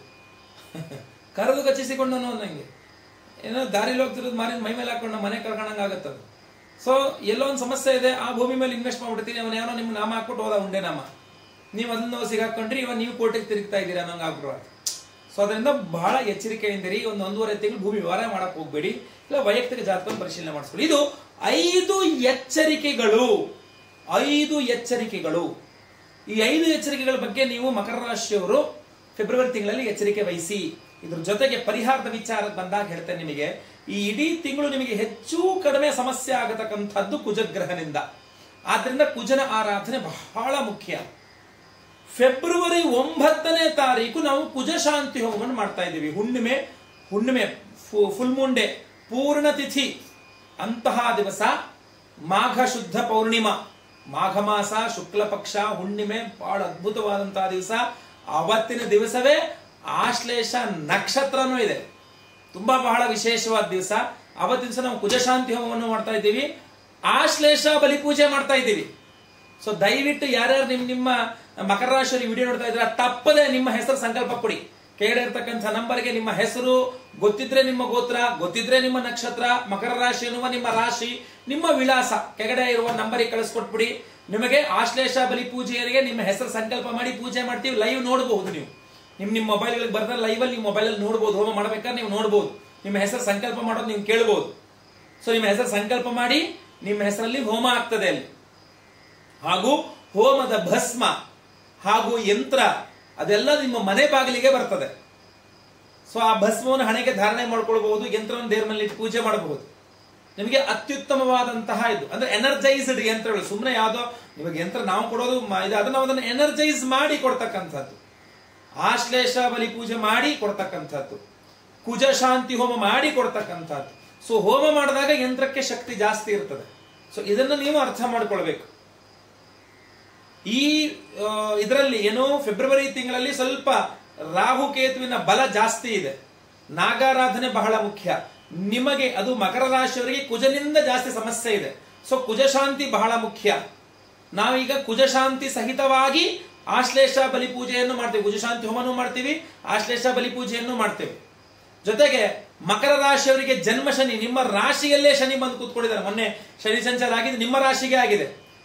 ಕರೆದು ಕಚ್ಚಿಸಿಕೊಂಡನು ಅನ್ನಂಗೆ ಏನೋ ದಾರಿಲಿ ಹೋಗ್ತಿರೋದು ಮಾರಿನ ಮೈ ಮೇಲೆ ಹಾಕೊಂಡು ಮನೆ ಕಳ್ಕೊಂಡಂಗೆ ಆಗುತ್ತೆ ಅದು ಸೊ ಎಲ್ಲೋ ಒಂದು ಸಮಸ್ಯೆ ಇದೆ ಆ ಭೂಮಿ ಮೇಲೆ ಇನ್ವೆಸ್ಟ್ ಮಾಡ್ಬಿಡ್ತೀನಿ ಅವನು ಏನೋ ನಿಮ್ಗೆ ನಾಮ ಹಾಕ್ಬಿಟ್ಟು ಹೋದ ಉಂಡೆ ನಾಮ ನೀವು ಅದನ್ನ ಸಿಗಾಕೊಂಡ್ರಿ ಇವಾಗ ನೀವು ಕೋರ್ಟಿಗೆ ತಿರುಗ್ತಾ ಇದ್ದೀರಾ ಅನ್ನಂಗೆ ಆಗ್ಬಿಡುವ ಸೊ ಅದರಿಂದ ಬಹಳ ಎಚ್ಚರಿಕೆಯಿಂದಿರಿ ಒಂದು ಒಂದೂವರೆ ತಿಂಗಳು ಭೂಮಿ ವ್ಯವಹಾರ ಮಾಡಕ್ ಹೋಗ್ಬೇಡಿ ಇಲ್ಲ ವೈಯಕ್ತಿಕ ಜಾತಕವನ್ನು ಪರಿಶೀಲನೆ ಮಾಡಿಸ್ಕೊಳ್ಳಿ ಇದು ಐದು ಎಚ್ಚರಿಕೆಗಳು ಐದು ಎಚ್ಚರಿಕೆಗಳು ಈ ಐದು ಎಚ್ಚರಿಕೆಗಳ ಬಗ್ಗೆ ನೀವು ಮಕರ ರಾಶಿಯವರು ಫೆಬ್ರವರಿ ತಿಂಗಳಲ್ಲಿ ಎಚ್ಚರಿಕೆ ವಹಿಸಿ ಇದ್ರ ಜೊತೆಗೆ ಪರಿಹಾರದ ವಿಚಾರಕ್ಕೆ ಬಂದಾಗ ಹೇಳ್ತೇನೆ ನಿಮಗೆ ಈ ಇಡೀ ತಿಂಗಳು ನಿಮಗೆ ಹೆಚ್ಚು ಕಡಿಮೆ ಸಮಸ್ಯೆ ಆಗತಕ್ಕಂಥದ್ದು ಕುಜಗ್ರಹನಿಂದ ಆದ್ರಿಂದ ಕುಜನ ಆರಾಧನೆ ಬಹಳ ಮುಖ್ಯ ಫೆಬ್ರವರಿ ಒಂಬತ್ತನೇ ತಾರೀಕು ನಾವು ಕುಜ ಶಾಂತಿ ಹೋಮವನ್ನು ಮಾಡ್ತಾ ಇದ್ದೀವಿ ಹುಣ್ಣಿಮೆ ಹುಣ್ಣಿಮೆ ಫುಲ್ ಮೂನ್ ಡೇ ಪೂರ್ಣ ತಿಥಿ ಅಂತಹ ದಿವಸ ಮಾಘ ಶುದ್ಧ ಪೌರ್ಣಿಮಾ ಮಾಘ ಮಾಸ ಶುಕ್ಲ ಪಕ್ಷ ಹುಣ್ಣಿಮೆ ಬಹಳ ಅದ್ಭುತವಾದಂತಹ ದಿವಸ ಅವತ್ತಿನ ದಿವಸವೇ ಆಶ್ಲೇಷ ನಕ್ಷತ್ರನೂ ಇದೆ ತುಂಬಾ ಬಹಳ ವಿಶೇಷವಾದ ದಿವಸ ಅವತ್ತಿನ ದಿವಸ ನಾವು ಕುಜಶಾಂತಿ ಹೋಮವನ್ನು ಮಾಡ್ತಾ ಇದ್ದೀವಿ ಆಶ್ಲೇಷ ಬಲಿ ಪೂಜೆ ಮಾಡ್ತಾ ಇದ್ದೀವಿ ಸೊ ದಯವಿಟ್ಟು ಯಾರ್ಯಾರು ನಿಮ್ ನಿಮ್ಮ ಮಕರ ರಾಶಿಯವರು ವಿಡಿಯೋ ನೋಡ್ತಾ ಇದ್ರೆ ತಪ್ಪದೆ ನಿಮ್ಮ ಹೆಸರು ಸಂಕಲ್ಪ ಕೊಡಿ ಕೆಳಗಡೆ ಇರ್ತಕ್ಕಂಥ ನಂಬರ್ಗೆ ನಿಮ್ಮ ಹೆಸರು ಗೊತ್ತಿದ್ರೆ ನಿಮ್ಮ ಗೋತ್ರ ಗೊತ್ತಿದ್ರೆ ನಿಮ್ಮ ನಕ್ಷತ್ರ ಮಕರ ರಾಶಿ ಎನ್ನುವ ನಿಮ್ಮ ರಾಶಿ ನಿಮ್ಮ ವಿಳಾಸ ಕೆಳಗಡೆ ಇರುವ ನಂಬರಿಗೆ ಕಳಿಸ್ಕೊಟ್ಬಿಡಿ ನಿಮಗೆ ಆಶ್ಲೇಷ ಬಲಿ ಪೂಜೆಯರಿಗೆ ನಿಮ್ಮ ಹೆಸರು ಸಂಕಲ್ಪ ಮಾಡಿ ಪೂಜೆ ಮಾಡ್ತೀವಿ ಲೈವ್ ನೋಡಬಹುದು ನೀವು ನಿಮ್ ನಿಮ್ಮ ಮೊಬೈಲ್ಗಳಿಗೆ ಬರ್ತಾರೆ ಲೈವ್ ಅಲ್ಲಿ ನಿಮ್ಮ ಮೊಬೈಲ್ ಅಲ್ಲಿ ನೋಡಬಹುದು ಹೋಮ ಮಾಡ್ಬೇಕಾದ್ರೆ ನೀವು ನೋಡಬಹುದು ನಿಮ್ಮ ಹೆಸರು ಸಂಕಲ್ಪ ಮಾಡೋದು ನೀವು ಕೇಳಬಹುದು ಸೊ ನಿಮ್ಮ ಹೆಸರು ಸಂಕಲ್ಪ ಮಾಡಿ ನಿಮ್ಮ ಹೆಸರಲ್ಲಿ ಹೋಮ ಆಗ್ತದೆ ಅಲ್ಲಿ ಹಾಗೂ ಹೋಮದ ಭಸ್ಮ ಹಾಗೂ ಯಂತ್ರ ಅದೆಲ್ಲ ನಿಮ್ಮ ಮನೆ ಬಾಗಿಲಿಗೆ ಬರ್ತದೆ ಸೊ ಆ ಭಸ್ಮವನ್ನು ಹಣೆಗೆ ಧಾರಣೆ ಮಾಡ್ಕೊಳ್ಬಹುದು ಯಂತ್ರವನ್ನು ದೇವ್ರ ಮೇಲೆ ಇಟ್ಟು ಪೂಜೆ ಮಾಡಬಹುದು ನಿಮಗೆ ಅತ್ಯುತ್ತಮವಾದಂತಹ ಇದು ಅಂದ್ರೆ ಎನರ್ಜೈಸ್ಡ್ ಯಂತ್ರಗಳು ಸುಮ್ಮನೆ ಯಾವ್ದೋ ಇವಾಗ ಯಂತ್ರ ನಾವು ಕೊಡೋದು ಮ- ಇದು ಅದನ್ನ ಅದನ್ನು ಎನರ್ಜೈಸ್ ಮಾಡಿ ಕೊಡ್ತಕ್ಕಂಥದ್ದು ಆಶ್ಲೇಷ ಬಲಿ ಪೂಜೆ ಮಾಡಿ ಕೊಡ್ತಕ್ಕಂಥದ್ದು ಕುಜ ಶಾಂತಿ ಹೋಮ ಮಾಡಿ ಕೊಡ್ತಕ್ಕಂಥದ್ದು ಸೊ ಹೋಮ ಮಾಡಿದಾಗ ಯಂತ್ರಕ್ಕೆ ಶಕ್ತಿ ಜಾಸ್ತಿ ಇರ್ತದೆ ಸೊ ಇದನ್ನು ನೀವು ಅರ್ಥ ಮಾಡ್ಕೊಳ್ಬೇಕು ಈ ಇದರಲ್ಲಿ ಏನು ಫೆಬ್ರವರಿ ತಿಂಗಳಲ್ಲಿ ಸ್ವಲ್ಪ ರಾಹುಕೇತುವಿನ ಬಲ ಜಾಸ್ತಿ ಇದೆ ನಾಗಾರಾಧನೆ ಬಹಳ ಮುಖ್ಯ ನಿಮಗೆ ಅದು ಮಕರ ರಾಶಿಯವರಿಗೆ ಕುಜನಿಂದ ಜಾಸ್ತಿ ಸಮಸ್ಯೆ ಇದೆ ಸೊ ಕುಜಶಾಂತಿ ಬಹಳ ಮುಖ್ಯ ನಾವೀಗ ಕುಜಶಾಂತಿ ಸಹಿತವಾಗಿ ಆಶ್ಲೇಷ ಬಲಿ ಪೂಜೆಯನ್ನು ಮಾಡ್ತೀವಿ ಕುಜಶಾಂತಿ ಹೋಮನೂ ಮಾಡ್ತೀವಿ ಆಶ್ಲೇಷ ಬಲಿ ಪೂಜೆಯನ್ನು ಮಾಡ್ತೇವೆ ಜೊತೆಗೆ ಮಕರ ರಾಶಿಯವರಿಗೆ ಜನ್ಮ ಶನಿ ನಿಮ್ಮ ರಾಶಿಯಲ್ಲೇ ಶನಿ ಬಂದು ಕೂತ್ಕೊಂಡಿದ್ದಾರೆ ಮೊನ್ನೆ ಶನಿ ಸಂಚಾರ ಆಗಿದೆ ನಿಮ್ಮ ರಾಶಿಗೆ ಆಗಿದೆ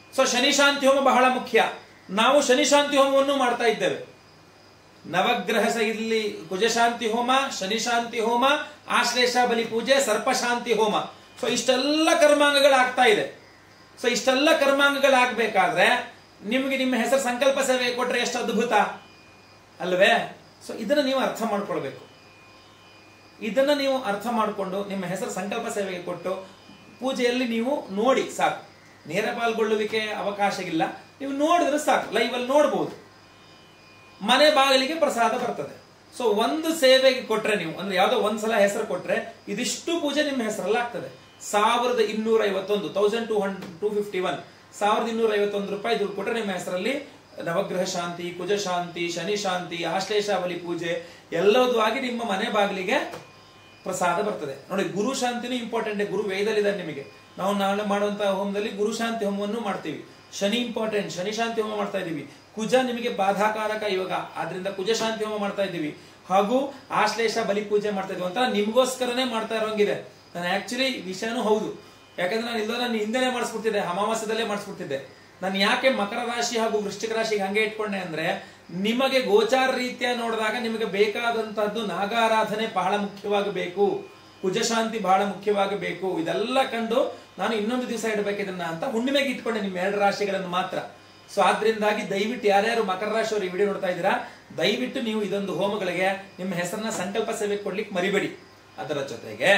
ಸೊ ಶನಿ ಶಾಂತಿ ಹೋಮ ಬಹಳ ಮುಖ್ಯ ನಾವು ಶನಿ ಶಾಂತಿ ಹೋಮವನ್ನು ಮಾಡ್ತಾ ಇದ್ದೇವೆ ನವಗ್ರಹ ಸ ಇಲ್ಲಿ ಕುಜಶಾಂತಿ ಹೋಮ ಶನಿ ಶಾಂತಿ ಹೋಮ ಆಶ್ಲೇಷ ಬಲಿ ಪೂಜೆ ಸರ್ಪಶಾಂತಿ ಹೋಮ ಸೊ ಇಷ್ಟೆಲ್ಲ ಕರ್ಮಾಂಗಗಳಾಗ್ತಾ ಇದೆ ಸೊ ಇಷ್ಟೆಲ್ಲ ಕರ್ಮಾಂಗಗಳಾಗಬೇಕಾದ್ರೆ ನಿಮಗೆ ನಿಮ್ಮ ಹೆಸರು ಸಂಕಲ್ಪ ಸೇವೆ ಕೊಟ್ರೆ ಎಷ್ಟು ಅದ್ಭುತ ಅಲ್ವೇ ಸೊ ಇದನ್ನ ನೀವು ಅರ್ಥ ಮಾಡ್ಕೊಳ್ಬೇಕು ಇದನ್ನ ನೀವು ಅರ್ಥ ಮಾಡಿಕೊಂಡು ನಿಮ್ಮ ಹೆಸರು ಸಂಕಲ್ಪ ಸೇವೆಗೆ ಕೊಟ್ಟು ಪೂಜೆಯಲ್ಲಿ ನೀವು ನೋಡಿ ಸಾಕು ನೇರ ಪಾಲ್ಗೊಳ್ಳುವಿಕೆ ಅವಕಾಶ ಇಲ್ಲ ನೀವು ನೋಡಿದ್ರೆ ಸಾಕು ಲೈವ್ ಅಲ್ಲಿ ನೋಡ್ಬೋದು ಮನೆ ಬಾಗಿಲಿಗೆ ಪ್ರಸಾದ ಬರ್ತದೆ ಸೊ ಒಂದು ಸೇವೆಗೆ ಕೊಟ್ರೆ ನೀವು ಅಂದ್ರೆ ಯಾವ್ದೋ ಒಂದ್ಸಲ ಹೆಸರು ಕೊಟ್ರೆ ಇದಿಷ್ಟು ಪೂಜೆ ನಿಮ್ಮ ಹೆಸರಲ್ಲಿ ಆಗ್ತದೆ ಸಾವಿರದ ಇನ್ನೂರ ಐವತ್ತೊಂದು thousand two hundred two fifty one ಸಾವಿರದ ಇನ್ನೂರ ಐವತ್ತೊಂದು ರೂಪಾಯಿ ದುಡ್ಡು ಕೊಟ್ರೆ ನಿಮ್ಮ ಹೆಸರಲ್ಲಿ ನವಗ್ರಹ ಶಾಂತಿ ಕುಜ ಶಾಂತಿ ಶನಿ ಶಾಂತಿ ಆಶ್ಲೇಷಾವಲಿ ಪೂಜೆ ಎಲ್ಲದೂ ಆಗಿ ನಿಮ್ಮ ಮನೆ ಬಾಗಿಲಿಗೆ ಪ್ರಸಾದ ಬರ್ತದೆ ನೋಡಿ ಗುರು ಶಾಂತಿನೂ ಇಂಪಾರ್ಟೆಂಟ್ ಗುರು ವೇದಲ್ಲಿದೆ ನಿಮಗೆ ನಾವು ನಾಳೆ ಮಾಡುವಂತಹ ಹೋಮದಲ್ಲಿ ಗುರು ಶಾಂತಿ ಹೋಮವನ್ನು ಮಾಡ್ತೀವಿ ಶನಿ ಇಂಪಾರ್ಟೆಂಟ್ ಶನಿ ಶಾಂತಿ ಹೋಮ ಮಾಡ್ತಾ ಇದ್ದೀವಿ ಕುಜ ನಿಮಗೆ ಬಾಧಾಕಾರಕ ಇವಾಗ ಆದ್ರಿಂದ ಕುಜ ಶಾಂತಿ ಹೋಮ ಮಾಡ್ತಾ ಇದ್ದೀವಿ ಹಾಗೂ ಆಶ್ಲೇಷ ಬಲಿ ಪೂಜೆ ಮಾಡ್ತಾ ಇದೀವಿ ಅಂತ ನಿಮ್ಗೋಸ್ಕರನೇ ಮಾಡ್ತಾ ಇರೋಂಗಿದೆ ನಾನು ಆಕ್ಚುಲಿ ವಿಷಯನೂ ಹೌದು ಯಾಕಂದ್ರೆ ನಾನು ಇಲ್ಲ ನಾನು ಹಿಂದೆನೆ ಮಾಡಿಸ್ಬಿಡ್ತಿದ್ದೆ ಅಮಾವಾಸ್ಯದಲ್ಲೇ ಮಾಡಿಸ್ಬಿಡ್ತಿದ್ದೆ ನಾನು ಯಾಕೆ ಮಕರ ರಾಶಿ ಹಾಗೂ ವೃಶ್ಚಿಕ ರಾಶಿಗೆ ಹಂಗೆ ಇಟ್ಕೊಂಡೆ ಅಂದ್ರೆ ನಿಮಗೆ ಗೋಚಾರ ರೀತಿಯ ನೋಡಿದಾಗ ನಿಮಗೆ ಬೇಕಾದಂತಹದ್ದು ನಾಗಾರಾಧನೆ ಬಹಳ ಮುಖ್ಯವಾಗಬೇಕು ಕುಜಶಾಂತಿ ಬಹಳ ಮುಖ್ಯವಾಗಬೇಕು ಇದೆಲ್ಲ ಕಂಡು ನಾನು ಇನ್ನೊಂದು ದಿವಸ ಇಡಬೇಕು ಇದನ್ನ ಅಂತ ಹುಣ್ಣಿಮೆಗೆ ಇಟ್ಕೊಂಡೆ ನಿಮ್ಮ ಎರಡು ರಾಶಿಗಳನ್ನು ಮಾತ್ರ ಸೊ ಆದ್ರಿಂದಾಗಿ ದಯವಿಟ್ಟು ಯಾರ್ಯಾರು ಮಕರ ರಾಶಿಯವರು ಈ ವಿಡಿಯೋ ನೋಡ್ತಾ ಇದ್ದೀರಾ ದಯವಿಟ್ಟು ನೀವು ಇದೊಂದು ಹೋಮಗಳಿಗೆ ನಿಮ್ಮ ಹೆಸರನ್ನ ಸಂಕಲ್ಪ ಸೇವೆ ಕೊಡ್ಲಿಕ್ಕೆ ಮರಿಬೇಡಿ ಅದರ ಜೊತೆಗೆ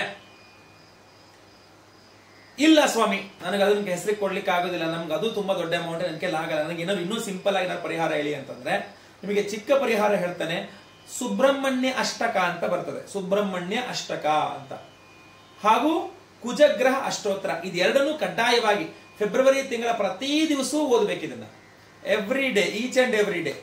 ಇಲ್ಲ ಸ್ವಾಮಿ ನನಗೆ ಅದನ್ನ ಹೆಸರಿಗೆ ಕೊಡ್ಲಿಕ್ಕೆ ಆಗೋದಿಲ್ಲ ನಮ್ಗೆ ಅದು ತುಂಬಾ ದೊಡ್ಡ ಅಮೌಂಟ್ ನನ್ನ ಕೈಲಿ ಆಗಲ್ಲ ನನಗೆ ಏನಾದ್ರು ಇನ್ನೂ ಸಿಂಪಲ್ ಆಗಿ ಏನಾದ್ರು ಪರಿಹಾರ ಹೇಳಿ ಅಂತಂದ್ರೆ ನಿಮಗೆ ಚಿಕ್ಕ ಪರಿಹಾರ ಹೇಳ್ತಾನೆ ಸುಬ್ರಹ್ಮಣ್ಯ ಅಷ್ಟಕ ಅಂತ ಬರ್ತದೆ ಸುಬ್ರಹ್ಮಣ್ಯ ಅಷ್ಟಕ ಅಂತ ಹಾಗೂ ಕುಜಗ್ರಹ ಅಷ್ಟೋತ್ರ ಇದೆರಡನ್ನೂ ಕಡ್ಡಾಯವಾಗಿ ಫೆಬ್ರವರಿ ತಿಂಗಳ ಪ್ರತಿ ದಿವಸವೂ ಓದಬೇಕು ಇದನ್ನ every day each and every day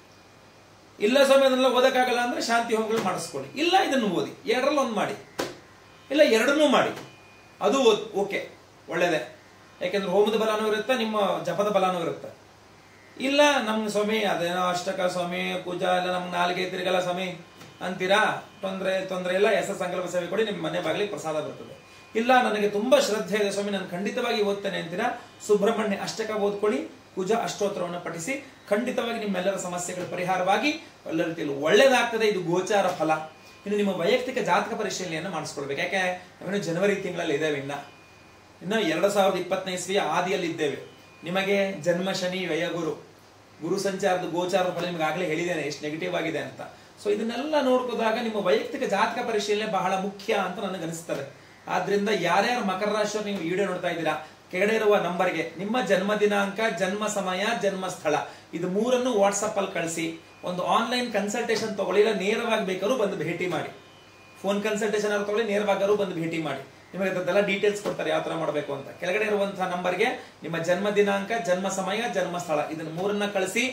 ಇಲ್ಲ ಸ್ವಾಮಿ ಅದನ್ನೆಲ್ಲ ಓದಕ್ಕಾಗಲ್ಲ ಅಂದ್ರೆ ಶಾಂತಿ ಹೋಮಗಳು ಮಾಡಿಸ್ಕೊಳ್ಳಿ ಇಲ್ಲ ಇದನ್ನು ಓದಿ ಎರಡರಲ್ಲಿ ಒಂದು ಮಾಡಿ ಇಲ್ಲ ಎರಡನ್ನೂ ಮಾಡಿ ಅದು ಓಕೆ ಒಳ್ಳೇದೇ ಯಾಕೆಂದ್ರೆ ಹೋಮದ ಬಲಾನೂ ಇರುತ್ತೆ ನಿಮ್ಮ ಜಪದ ಬಲಾನೂ ಇರುತ್ತೆ ಇಲ್ಲ ನಮ್ಗೆ ಸ್ವಾಮಿ ಅದೇನೋ ಅಷ್ಟಕ ಸ್ವಾಮಿ ಪೂಜಾ ಎಲ್ಲ ನಮ್ಗೆ ನಾಲ್ಗೆ ತಿರುಗಲ್ಲ ಸ್ವಾಮಿ ಅಂತೀರಾ ತೊಂದರೆ ತೊಂದರೆ ಇಲ್ಲ ಹೆಸರು ಸಂಕಲ್ಪ ಸೇವೆ ಕೊಡಿ ನಿಮ್ಮ ಮನೆ ಬಾಗಿಲಿಗೆ ಪ್ರಸಾದ ಬರ್ತದೆ ಇಲ್ಲ ನನಗೆ ತುಂಬಾ ಶ್ರದ್ಧೆ ಇದೆ ಸ್ವಾಮಿ ನಾನು ಖಂಡಿತವಾಗಿ ಓದ್ತೇನೆ ಅಂತೀರಾ ಸುಬ್ರಹ್ಮಣ್ಯ ಅಷ್ಟಕ ಓದ್ಕೊಳ್ಳಿ ಪೂಜಾ ಅಷ್ಟೋತ್ತರವನ್ನು ಪಠಿಸಿ ಖಂಡಿತವಾಗಿ ನಿಮ್ಮೆಲ್ಲರ ಸಮಸ್ಯೆಗಳ ಪರಿಹಾರವಾಗಿ ಎಲ್ಲ ರೀತಿಯಲ್ಲಿ ಒಳ್ಳೇದಾಗ್ತದೆ ಇದು ಗೋಚಾರ ಫಲ ಇನ್ನು ನಿಮ್ಮ ವೈಯಕ್ತಿಕ ಜಾತಕ ಪರಿಶೀಲನೆಯನ್ನು ಮಾಡಿಸ್ಕೊಳ್ಬೇಕು ಯಾಕೆ ನಾವೇನು ಜನವರಿ ತಿಂಗಳಲ್ಲಿ ಇದ್ದೇವೆ ಇನ್ನ ಇನ್ನು ಎರಡು ಸಾವಿರದ ಇಪ್ಪತ್ತನೇ ಇಸ್ವಿಯ ಆದಿಯಲ್ಲಿ ಇದ್ದೇವೆ ನಿಮಗೆ ಜನ್ಮ ಶನಿ ವ್ಯಯಗುರು ಗುರು ಸಂಚಾರದ ಗೋಚಾರದ ಫಲ ನಿಮಗೆ ಆಗಲೇ ಹೇಳಿದ್ದೇನೆ ಎಷ್ಟು ನೆಗೆಟಿವ್ ಆಗಿದೆ ಅಂತ ಸೊ ಇದನ್ನೆಲ್ಲ ನೋಡ್ಕೋದಾಗ ನಿಮ್ಮ ವೈಯಕ್ತಿಕ ಜಾತಕ ಪರಿಶೀಲನೆ ಬಹಳ ಮುಖ್ಯ ಅಂತ ನನಗೆ ಅನಿಸ್ತದೆ ಆದ್ರಿಂದ ಯಾರ್ಯಾರು ಮಕರ ರಾಶಿಯವರು ನೀವು ವಿಡಿಯೋ ನೋಡ್ತಾ ಇದ್ದೀರಾ ಕೆಳಗಡೆ ಇರುವ ನಂಬರ್ಗೆ ನಿಮ್ಮ ಜನ್ಮ ದಿನಾಂಕ ಜನ್ಮ ಸಮಯ ಜನ್ಮ ಸ್ಥಳ ಇದು ಮೂರನ್ನು ವಾಟ್ಸಪ್ ಅಲ್ಲಿ ಕಳಿಸಿ ಒಂದು ಆನ್ಲೈನ್ ಕನ್ಸಲ್ಟೇಷನ್ ತಗೊಳ್ಳಿ ಇಲ್ಲ ನೇರವಾಗಿ ಬೇಕಾದ್ರೂ ಬಂದು ಭೇಟಿ ಮಾಡಿ ಫೋನ್ ಕನ್ಸಲ್ಟೇಷನ್ ಅವ್ರು ತಗೊಳ್ಳಿ ನೇರವಾಗಾರು ಬಂದು ಭೇಟಿ ಮಾಡಿ ನಿಮಗೆ ಅದೆಲ್ಲ ಡೀಟೇಲ್ಸ್ ಕೊಡ್ತಾರೆ ಯಾವ ತರ ಮಾಡಬೇಕು ಅಂತ ಕೆಳಗಡೆ ಇರುವಂತಹ ನಂಬರ್ಗೆ ನಿಮ್ಮ ಜನ್ಮ ದಿನಾಂಕ ಜನ್ಮ ಸಮಯ ಜನ್ಮ ಸ್ಥಳ ಇದನ್ನ ಮೂರನ್ನ ಕಳಿಸಿ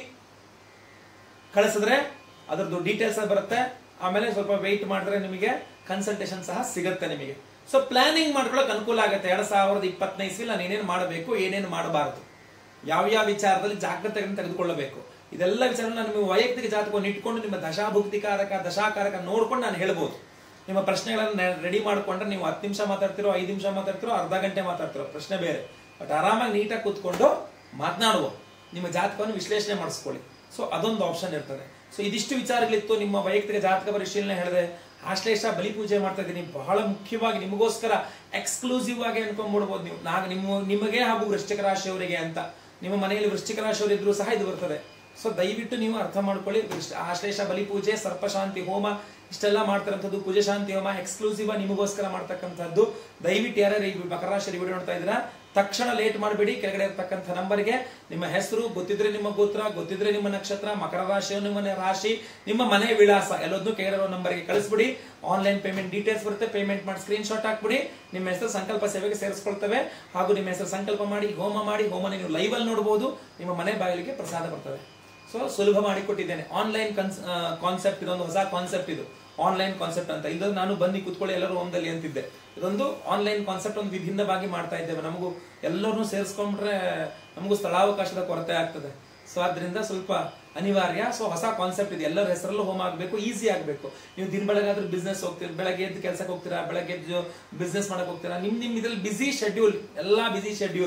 ಕಳಿಸಿದ್ರೆ ಅದರದ್ದು ಡೀಟೇಲ್ಸ್ ಬರುತ್ತೆ ಆಮೇಲೆ ಸ್ವಲ್ಪ ವೆಯ್ಟ್ ಮಾಡಿದ್ರೆ ನಿಮಗೆ ಕನ್ಸಲ್ಟೇಷನ್ ಸಹ ಸಿಗುತ್ತೆ ನಿಮಗೆ ಸೊ ಪ್ಲಾನಿಂಗ್ ಮಾಡ್ಕೊಳಕ್ ಅನುಕೂಲ ಆಗುತ್ತೆ ಎರಡ್ ಸಾವಿರದ ಇಪ್ಪತ್ತನೇ ಇಸ್ವಿ ನಾನು ಏನೇನು ಮಾಡಬೇಕು ಏನೇನು ಮಾಡಬಾರದು ಯಾವ ಯಾವ ವಿಚಾರದಲ್ಲಿ ಜಾಗ್ರತೆಗಳನ್ನು ತೆಗೆದುಕೊಳ್ಳಬೇಕು ಇದೆಲ್ಲ ವಿಚಾರ ನಾನು ನಿಮ್ಮ ವೈಯಕ್ತಿಕ ಜಾತಕವನ್ನು ಇಟ್ಕೊಂಡು ನಿಮ್ಮ ದಶಾಭುಕ್ತಿಕಾರಕ ದಶಾಕಾರಕ ನೋಡ್ಕೊಂಡು ನಾನು ಹೇಳ್ಬೋದು ನಿಮ್ಮ ಪ್ರಶ್ನೆಗಳನ್ನ ರೆಡಿ ಮಾಡ್ಕೊಂಡ್ರೆ ನೀವು ಹತ್ತು ನಿಮಿಷ ಮಾತಾಡ್ತಿರೋ ಐದು ನಿಮಿಷ ಮಾತಾಡ್ತಿರೋ ಅರ್ಧ ಗಂಟೆ ಮಾತಾಡ್ತಿರೋ ಪ್ರಶ್ನೆ ಬೇರೆ ಬಟ್ ಆರಾಮಾಗಿ ನೀಟಾಗಿ ಕೂತ್ಕೊಂಡು ಮಾತನಾಡುವ ನಿಮ್ಮ ಜಾತಕವನ್ನು ವಿಶ್ಲೇಷಣೆ ಮಾಡಿಸ್ಕೊಳ್ಳಿ ಸೊ ಅದೊಂದು ಆಪ್ಷನ್ ಇರ್ತದೆ ಸೊ ಇದಿಷ್ಟು ವಿಚಾರಗಳಿತ್ತು ನಿಮ್ಮ ವೈಯಕ್ತಿಕ ಜಾತಕ ಪರಿಶೀಲನೆ ಹೇಳಿದೆ ಆಶ್ಲೇಷ ಬಲಿ ಪೂಜೆ ಮಾಡ್ತಾ ಇದ್ದೀನಿ ಬಹಳ ಮುಖ್ಯವಾಗಿ ನಿಮಗೋಸ್ಕರ ಎಕ್ಸ್ಕ್ಲೂಸಿವ್ ಆಗಿ ಅನ್ಕೊಂಡ್ಬಿಡ್ಬೋದು ನೀವು ನಾಗ ನಿಮ್ಮ ನಿಮಗೆ ಹಾಗೂ ವೃಶ್ಚಿಕ ರಾಶಿಯವರಿಗೆ ಅಂತ ನಿಮ್ಮ ಮನೆಯಲ್ಲಿ ವೃಶ್ಚಿಕ ರಾಶಿಯವರು ಇದ್ರೂ ಸಹ ಇದು ಬರ್ತದೆ ಸೊ ದಯವಿಟ್ಟು ನೀವು ಅರ್ಥ ಮಾಡ್ಕೊಳ್ಳಿ ವೃಷ್- ಆಶ್ಲೇಷ ಬಲಿ ಪೂಜೆ ಸರ್ಪಶಾಂತಿ ಹೋಮ ಇಷ್ಟೆಲ್ಲ ಮಾಡ್ತಾರಂಥದ್ದು ಪೂಜೆ ಶಾಂತಿ ಹೋಮ ಎಕ್ಸ್ಕ್ಲೂಸಿವ್ ನಿಮಗೋಸ್ಕರ ಮಾಡ್ತಕ್ಕಂಥದ್ದು ದಯವಿಟ್ಟು ಯಾರ್ಯಾರು ಈ ಮಕರ ರಾಶಿ ವಿಡಿಯೋ ನೋಡ್ತಾ ಇದ್ದೀರಾ ತಕ್ಷಣ ಲೇಟ್ ಮಾಡಬೇಡಿ ಕೆಳಗಡೆ ಇರ್ತಕ್ಕಂಥ ನಂಬರ್ಗೆ ನಿಮ್ಮ ಹೆಸರು ಗೊತ್ತಿದ್ರೆ ನಿಮ್ಮ ಗೋತ್ರ ಗೊತ್ತಿದ್ರೆ ನಿಮ್ಮ ನಕ್ಷತ್ರ ಮಕರ ರಾಶಿ ನಿಮ್ಮ ರಾಶಿ ನಿಮ್ಮ ಮನೆ ವಿಳಾಸ ಎಲ್ಲದನ್ನು ಕೆಳಗಡೆ ಇರೋ ನಂಬರ್ಗೆ ಕಳಿಸ್ಬಿಡಿ ಆನ್ಲೈನ್ ಪೇಮೆಂಟ್ ಡೀಟೇಲ್ಸ್ ಬರುತ್ತೆ ಪೇಮೆಂಟ್ ಮಾಡಿ ಸ್ಕ್ರೀನ್ ಶಾಟ್ ಹಾಕ್ಬಿಡಿ ನಿಮ್ಮ ಹೆಸರು ಸಂಕಲ್ಪ ಸೇವೆಗೆ ಸೇರಿಸ್ಕೊಳ್ತೇವೆ ಹಾಗೂ ನಿಮ್ಮ ಹೆಸರು ಸಂಕಲ್ಪ ಮಾಡಿ ಹೋಮ ಮಾಡಿ ಹೋಮನ ನೀವು ಲೈವ್ ಅಲ್ಲಿ ನೋಡಬಹುದು ನಿಮ್ಮ ಮನೆ ಬಾಗಿಲಿಗೆ ಪ್ರಸಾದ ಬರ್ತದೆ ಸೊ ಸುಲಭ ಮಾಡಿಕೊಟ್ಟಿದ್ದೇನೆ ಆನ್ಲೈನ್ ಕನ್ಸ್ ಕಾನ್ಸೆಪ್ಟ್ ಇದೊಂದು ಹೊಸ ಕಾನ್ಸೆಪ್ಟ್ ಇದು ಆನ್ಲೈನ್ ಕಾನ್ಸೆಪ್ಟ್ ಅಂತ ಇಲ್ಲದ್ರೆ ನಾನು ಬನ್ನಿ ಕೂತ್ಕೊಳ್ಳಿ ಎಲ್ಲರೂ ಹೋಮದಲ್ಲಿ ಅಂತಿದ್ದೆ ಇದೊಂದು ಆನ್ಲೈನ್ ಕಾನ್ಸೆಪ್ಟ್ ಒಂದು ವಿಭಿನ್ನವಾಗಿ ಮಾಡ್ತಾ ಇದ್ದೇವೆ ನಮಗೂ ಎಲ್ಲರನ್ನೂ ಸೇರಿಸ್ಕೊಂಡ್ರೆ ನಮಗೂ ಸ್ಥಳಾವಕಾಶದ ಕೊರತೆ ಆಗ್ತದೆ ಸೊ ಆದ್ರಿಂದ ಸ್ವಲ್ಪ ಅನಿವಾರ್ಯ ಸೊ ಹೊಸ ಕಾನ್ಸೆಪ್ಟ್ ಇದೆ ಎಲ್ಲರ ಹೆಸರಲ್ಲೂ ಹೋಮ ಆಗಬೇಕು ಈಸಿ ಆಗಬೇಕು ನೀವು ದಿನ ಬೆಳಗಾದ್ರೂ ಬಿಸ್ನೆಸ್ ಹೋಗ್ತೀರಾ ಬೆಳಗ್ಗೆ ಎದ್ದು ಕೆಲಸಕ್ಕೆ ಹೋಗ್ತೀರಾ ಬೆಳಗ್ಗೆ ಎದ್ದು ಬಿಸ್ನೆಸ್ ಮಾಡಕ್ ಹೋಗ್ತೀರಾ ನಿಮ್ ನಿಮ್ ಇದ್ರಲ್ಲಿ ಬಿಸಿ ಶೆಡ್ಯೂಲ್ ಎಲ್ಲಾ ಬಿಸಿ ಶೆಡ್ಯೂಲ್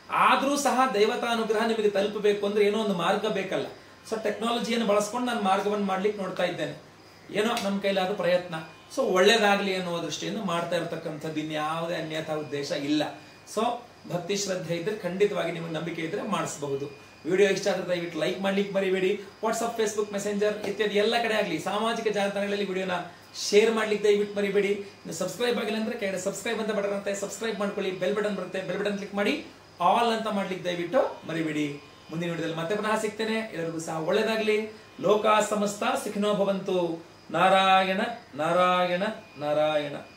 ಆದ್ರೂ ಸಹ ದೈವತಾನುಗ್ರಹ ನಿಮಗೆ ತಲುಪಬೇಕು ಅಂದ್ರೆ ಏನೋ ಒಂದು ಮಾರ್ಗ ಬೇಕಲ್ಲ ಸೊ ಟೆಕ್ನಾಲಜಿಯನ್ನು ಬಳಸ್ಕೊಂಡು ನಾನು ಮಾರ್ಗವನ್ನು ಮಾಡ್ಲಿಕ್ಕೆ ನೋಡ್ತಾ ಇದ್ದೇನೆ ಏನೋ ನಮ್ಮ ಕೈಲಾದ ಪ್ರಯತ್ನ ಸೊ ಒಳ್ಳೇದಾಗ್ಲಿ ಅನ್ನೋ ದೃಷ್ಟಿಯಿಂದ ಮಾಡ್ತಾ ಇರತಕ್ಕಂಥದ್ದು ಇನ್ಯಾವುದೇ ಅನ್ಯಥಾ ಉದ್ದೇಶ ಇಲ್ಲ ಸೊ ಭಕ್ತಿ ಶ್ರದ್ಧೆ ಇದ್ರೆ ಖಂಡಿತವಾಗಿ ನಿಮಗೆ ನಂಬಿಕೆ ಇದ್ರೆ ಮಾಡಿಸಬಹುದು ವಿಡಿಯೋ ಇಷ್ಟ ಆದ್ರೆ ದಯವಿಟ್ಟು ಲೈಕ್ ಮಾಡ್ಲಿಕ್ಕೆ ಮರಿಬೇಡಿ ವಾಟ್ಸ್ಆಪ್ ಫೇಸ್ಬುಕ್ ಮೆಸೆಂಜರ್ ಇತ್ಯಾದಿ ಎಲ್ಲ ಕಡೆ ಆಗಲಿ ಸಾಮಾಜಿಕ ಜಾಲತಾಣಗಳಲ್ಲಿ ವಿಡಿಯೋನ ಶೇರ್ ಮಾಡ್ಲಿಕ್ಕೆ ದಯವಿಟ್ಟು ಮರಿಬೇಡಿ ಇನ್ನು ಸಬ್ಸ್ಕ್ರೈಬ್ ಆಗಿಲ್ಲ ಅಂದ್ರೆ ಕೆಳಗಡೆ ಸಬ್ಸ್ಕ್ರೈಬ್ ಅಂತ ಬಟನ್ ಇರುತ್ತೆ ಸಬ್ಸ್ಕ್ರೈಬ್ ಮಾಡ್ಕೊಳ್ಳಿ ಬೆಲ್ ಬಟನ್ ಬರುತ್ತೆ ಬೆಲ್ ಬಟನ್ ಕ್ಲಿಕ್ ಮಾಡಿ ಆಲ್ ಅಂತ ಮಾಡ್ಲಿಕ್ಕೆ ದಯವಿಟ್ಟು ಮರಿಬೇಡಿ ಮುಂದಿನ ವಿಡಿಯೋದಲ್ಲಿ ಮತ್ತೆ ಪುನಃ ಸಿಗ್ತೇನೆ ಎಲ್ಲರಿಗೂ ಸಹ ಒಳ್ಳೇದಾಗ್ಲಿ ಲೋಕ ಸಮಸ್ತ ಸುಖಿನೋ ಭವಂತು ನಾರಾಯಣ ನಾರಾಯಣ ನಾರಾಯಣ